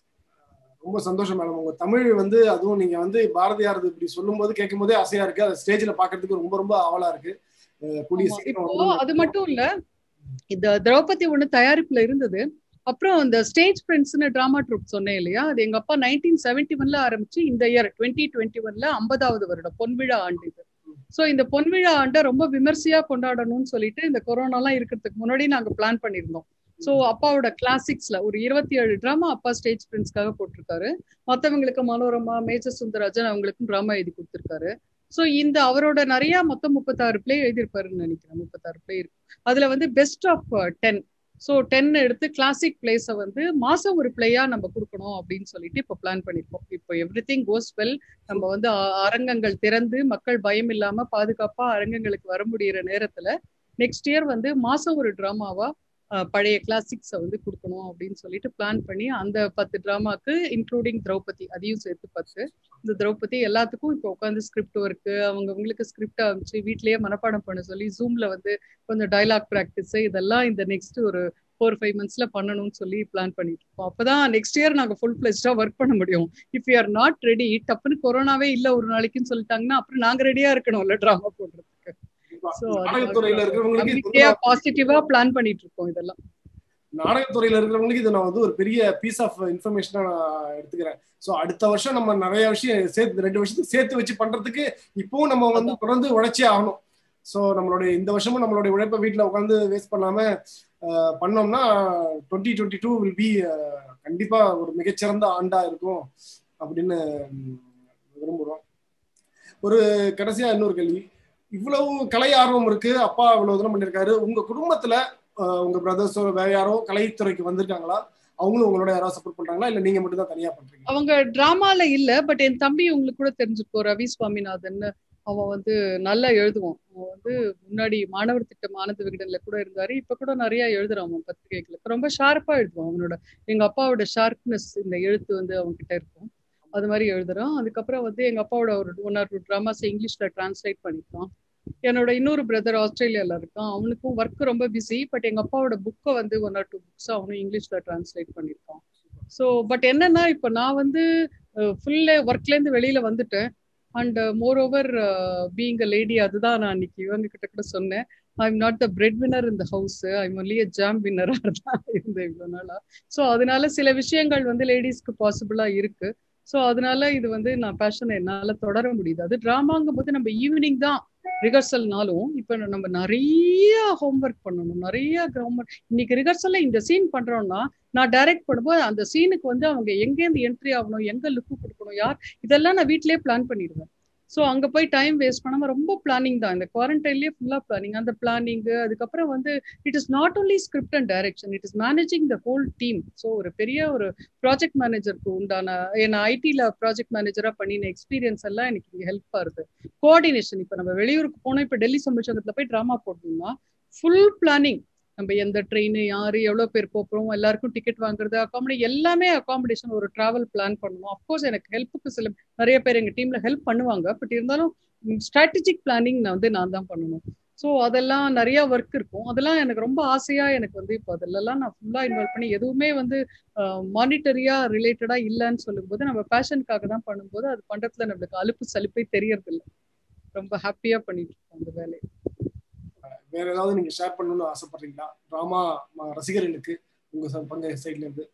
ரொம்ப சந்தோஷம் மேடம் உங்க தமிழ் வந்து அதுவும் நீங்க வந்து பாரதியார் இப்படி சொல்லும் போது கேட்கும் போதே ஆசையா இருக்கு அதை ஸ்டேஜ்ல பாக்குறதுக்கு ரொம்ப ரொம்ப ஆவலா இருக்கு அஹ் கூடிய ஆமா. சீக்கிரம் இப்போ வந்து அது மட்டும் இல்ல இந்த திரௌபதி ஒண்ணு தயாரிப்புல இருந்தது அப்புறம் இந்த ஸ்டேஜ் ஃப்ரெண்ட்ஸ்னு டிராமா ட்ரூப் சொன்னேன் இல்லையா அது எங்க அப்பா நைன்டீன் செவன்டி ஒன்ல ஆரம்பிச்சு இந்த இயர் டுவெண்ட்டி டுவெண்ட்டி ஒன்ல ஐம்பதாவது வருடம் பொன்விழா ஆண்டு இது சோ இந்த பொன்விழா ஆண்டை ரொம்ப விமர்சையா கொண்டாடணும்னு சொல்லிட்டு இந்த கொரோனா எல்லாம் இருக்கிறதுக்கு முன்னாடி நாங்க பிளான் பண்ணியிருந்தோம் சோ அப்பாவோட கிளாசிக்ஸ்ல ஒரு இருபத்தி ஏழு டிராமா அப்பா ஸ்டேஜ் ஃப்ரெண்ட்ஸ்க்காக போட்டிருக்காரு மத்தவங்களுக்கு மனோரமா மேஜர் சுந்தரராஜன் அவங்களுக்கும் டிராமா எழுதி கொடுத்திருக்காரு சோ இந்த அவரோட நிறைய மொத்தம் முப்பத்தாறு பிளே எழுதியிருப்பாருன்னு நினைக்கிறேன் முப்பத்தாறு பிளே இருக்கு அதுல வந்து best of ten so ten எடுத்து கிளாசிக் பிளேஸை வந்து மாசம் ஒரு பிளேயா நம்ம கொடுக்கணும் அப்படின்னு சொல்லிட்டு இப்போ பிளான் பண்ணிருக்கோம் இப்போ எவ்ரி திங் கோஸ் வெல் நம்ம வந்து அ- அரங்கங்கள் திறந்து மக்கள் பயம் இல்லாம பாதுகாப்பா அரங்கங்களுக்கு வர முடியிற நேரத்துல நெக்ஸ்ட் இயர் வந்து மாசம் ஒரு டிராமாவா பழைய கிளாசிக்ஸை வந்து கொடுக்கணும் அப்படின்னு சொல்லிட்டு பிளான் பண்ணி அந்த பத்து டிராமாக்கு இன்க்ளூடிங் திரௌபதி அதையும் சேர்த்து பத்து இந்த திரௌபதி எல்லாத்துக்கும் இப்போ உட்காந்து ஸ்கிரிப்ட் ஒர்க்கு அவங்கவுங்களுக்கு ஸ்கிரிப்ட் அமைச்சு வீட்லயே மனப்பாடம் பண்ண சொல்லி ஜூம்ல வந்து கொஞ்சம் டைலாக் ப்ராக்டிஸ் இதெல்லாம் இந்த நெக்ஸ்ட் ஒரு ஃபோர் ஃபைவ் மந்த்ஸ்ல பண்ணணும்னு சொல்லி பிளான் பண்ணிட்டு இருக்கோம் அப்பதான் நெக்ஸ்ட் இயர் நாங்க ஃபுல் ஃபிளெஜ்டா ஒர்க் பண்ண முடியும் if you are not ready டப்புன்னு கொரோனாவே இல்ல ஒரு நாளைக்குன்னு சொல்லிட்டாங்கன்னா அப்புறம் நாங்க ரெடியா இருக்கணும்ல டிராமா போடுறதுக்கு ஸோ நாடகத்துறையில இருக்கிறவங்களுக்கு இது வந்து நம்பிக்கையா பாசிட்டிவா பிளான் பண்ணிட்டு இருக்கோம் இதெல்லாம் நாடகத்துறையில இருக்கிறவங்களுக்கு இது நான் வந்து ஒரு பெரிய பீஸ் ஆஃப் இன்ஃபர்மேஷனா நான் எடுத்துக்கிறேன் ஸோ அடுத்த வருஷம் நம்ம நிறைய விஷயம் சேர்த்து ரெண்டு வருஷத்துக்கு சேர்த்து வச்சு பண்றதுக்கு இப்பவும் நம்ம வந்து தொடர்ந்து உழைச்சே ஆகணும் ஸோ நம்மளுடைய இந்த வருஷமும் நம்மளுடைய உழைப்பை வீட்டில் உட்காந்து வேஸ்ட் பண்ணாம அஹ், பண்ணோம்னா twenty twenty two will be கண்டிப்பா ஒரு மிகச்சிறந்த ஆண்டா இருக்கும் அப்படின்னு ம், விரும்புறோம் ஒரு கடைசியா இன்னொரு கேள்வி இவ்வளவு கலை ஆர்வம் இருக்கு அப்பா இவ்வளவு தூரம் பண்ணிருக்காரு உங்க குடும்பத்துல அஹ், உங்க பிரதர்ஸோ வேற யாரோ கலைத்துறைக்கு வந்திருக்காங்களா அவங்களும் உங்களோட யாராவது சப்போர்ட் பண்றாங்களா இல்ல நீங்க மட்டும் தான் தனியா பண்றீங்க அவங்க டிராமால இல்ல பட் என் தம்பி உங்களுக்கு கூட தெரிஞ்சிருக்கோம் ரவி சுவாமிநாதன் அவன் வந்து நல்லா எழுதுவான் அவன் வந்து முன்னாடி மாணவர் திட்டம் ஆனந்த விகடன்ல கூட இருந்தாரு இப்ப கூட நிறைய எழுதுறான் அவன் பத்திரிகைகளுக்கு ரொம்ப ஷார்ப்பா எழுதுவான் அவனோட எங்க அப்பாவோட ஷார்ப்னஸ் இந்த எழுத்து வந்து அவன் கிட்ட இருக்கும் அது மாதிரி எழுதுறான் அதுக்கப்புறம் வந்து எங்க அப்பாவோட ஒரு ஒன் ஆர் டூ ட்ராமாஸ் இங்கிலீஷ்ல டிரான்ஸ்லேட் பண்ணிருக்கான் என்னோட இன்னொரு பிரதர் ஆஸ்திரேலியால இருக்கான் அவனுக்கும் ஒர்க் ரொம்ப பிஸி பட் எங்க அப்பாவோட புக்கை வந்து ஒன் ஆர் டூ புக்ஸ் அவனும் இங்கிலீஷ்ல டிரான்ஸ்லேட் பண்ணிருக்கான் ஸோ பட் என்னன்னா இப்போ நான் வந்து ஃபுல்ல ஒர்க்ல இருந்து வெளியில வந்துட்டேன் and moreover being a lady அதுதான் நான் இன்னைக்கு இவங்க கிட்ட கூட சொன்னேன் I'm not the bread winner இந்த house I'm only a jam வின்னரா தான் இருந்தேன் இவ்வளவு நாளா ஸோ அதனால சில விஷயங்கள் வந்து லேடிஸ்க்கு பாசிபிளா இருக்கு ஸோ அதனால இது வந்து நான் பேஷனை என்னால தொடர முடியுது அது டிராமாங்கும் போது நம்ம ஈவினிங் தான் ரிஹர்சல்னாலும் இப்போ நம்ம நிறைய ஹோம்ஒர்க் பண்ணணும் நிறைய ஹோம்ஒர்க் இன்னைக்கு ரிஹர்சல்ல இந்த சீன் பண்றோம்னா நான் டைரக்ட் பண்ணும்போது அந்த சீனுக்கு வந்து அவங்க எங்கேருந்து என்ட்ரி ஆகணும் எங்க லுக்கு கொடுக்கணும் யார் இதெல்லாம் நான் வீட்லயே பிளான் பண்ணிடுவேன் ஸோ அங்கே போய் டைம் வேஸ்ட் பண்ணாம ரொம்ப பிளானிங் தான் இந்த குவாரண்டைன்லேயே ஃபுல்லாக பிளானிங் அந்த பிளானிங் அதுக்கப்புறம் வந்து it is not only script and direction it is managing the whole team so ஒரு பெரிய ஒரு ப்ராஜெக்ட் மேனேஜருக்கு உண்டான என்ன ஐடியில் ப்ராஜெக்ட் மேனேஜராக பண்ணின எக்ஸ்பீரியன்ஸ் எல்லாம் எனக்கு இங்கே ஹெல்ப்பாக இருக்கு கோஆர்டினேஷன் இப்போ நம்ம வெளியூருக்கு போனோம் இப்போ டெல்லி சம்பச்சங்கத்தில் போய் ட்ராமா போடணும்னா ஃபுல் பிளானிங் நம்ம எந்த ட்ரெயின் யாரு எவ்வளவு பேர் போறோம் எல்லாருக்கும் டிக்கெட் வாங்குறது அகாமடே எல்லாமே அகாமடேஷன் ஒரு டிராவல் பிளான் பண்ணணும் அப்கோர்ஸ் எனக்கு ஹெல்ப்புக்கு சில நிறைய பேர் எங்க டீம்ல ஹெல்ப் பண்ணுவாங்க பட் இருந்தாலும் ஸ்ட்ராட்டஜிக் பிளானிங் நான் வந்து நான் தான் பண்ணணும் ஸோ அதெல்லாம் நிறைய ஒர்க் இருக்கும் அதெல்லாம் எனக்கு ரொம்ப ஆசையா எனக்கு வந்து இப்போ அதெல்லாம் நான் ஃபுல்லா இன்வால்வ் பண்ணி எதுவுமே வந்து மானிட்டரியா ரிலேட்டடா இல்லைன்னு சொல்லும்போது நம்ம பேஷனுக்காக தான் பண்ணும்போது அது பண்றதுல நம்மளுக்கு அலுப்பு சலுப்பே தெரியறது இல்லை ரொம்ப ஹாப்பியா பண்ணிட்டு இருக்கோம் அந்த வேலையை வேற ஏதாவது நீங்க ஷேர் பண்ணணும்னு ஆசைப்படுறீங்களா டிராமா ரசிகர்களுக்கு உங்க பங்க சைட்ல இருந்து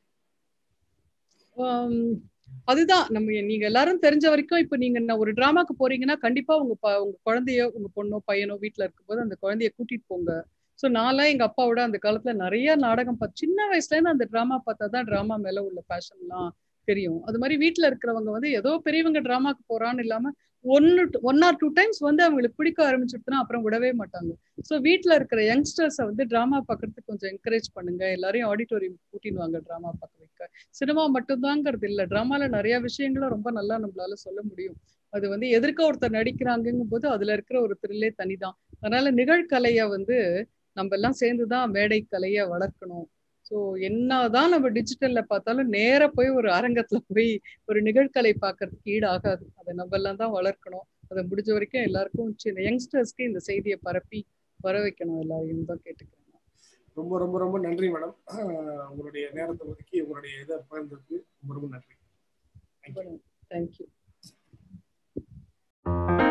அதுதான் நம்ம நீங்க எல்லாரும் தெரிஞ்ச வரைக்கும் இப்ப நீங்க ஒரு டிராமாக்கு போறீங்கன்னா கண்டிப்பா உங்க உங்க குழந்தைய உங்க பொண்ணோ பையனோ வீட்டுல இருக்கும்போது அந்த குழந்தைய கூட்டிட்டு போங்க ஸோ நான்லாம் எங்க அப்பாவோட அந்த காலத்துல நிறைய நாடகம் பார்த்து சின்ன வயசுல இருந்து அந்த டிராமா பார்த்தா தான் டிராமா மேல உள்ள பேஷன்லாம் தெரியும் அது மாதிரி வீட்டுல இருக்கிறவங்க வந்து ஏதோ பெரியவங்க டிராமாக்கு போறான்னு இல்லாம ஒன்னு ஒன் ஆர் டூ டைம்ஸ் வந்து அவங்களுக்கு பிடிக்க ஆரம்பிச்சிருச்சுன்னா அப்புறம் விடவே மாட்டாங்க ஸோ வீட்டில் இருக்கிற யங்ஸ்டர்ஸை வந்து ட்ராமா பார்க்கறதுக்கு கொஞ்சம் என்கரேஜ் பண்ணுங்க எல்லாரையும் ஆடிட்டோரியம் கூட்டின்னு வாங்க ட்ராமா பார்க்க வைக்க சினிமா மட்டும்தாங்கிறது இல்லை ட்ராமால நிறைய விஷயங்களும் ரொம்ப நல்லா நம்மளால சொல்ல முடியும் அது வந்து எதிர்க்க ஒருத்தர் நடிக்கிறாங்கும் போது அதுல இருக்கிற ஒரு த்ரில்லே தனிதான் அதனால நிகழ்கலைய வந்து நம்ம எல்லாம் சேர்ந்துதான் மேடை கலைய வளர்க்கணும் ஸோ என்னதான் நம்ம டிஜிட்டல்ல பார்த்தாலும் நேர போய் ஒரு அரங்கத்துல போய் ஒரு நிகழ்கலை பார்க்கறதுக்கு ஈடு ஆகாது அதை நம்ம எல்லாம் தான் வளர்க்கணும் அதை முடிஞ்ச வரைக்கும் எல்லாருக்கும் சின்ன யங்ஸ்டர்ஸ்க்கு இந்த செய்தியை பரப்பி வர வைக்கணும் எல்லாரையும் தான் கேட்டுக்கிறேன் ரொம்ப ரொம்ப ரொம்ப நன்றி மேடம் உங்களுடைய நேரத்தை ஒதுக்கி உங்களுடைய இதை பகிர்ந்ததுக்கு ரொம்ப ரொம்ப நன்றி தேங்க்யூ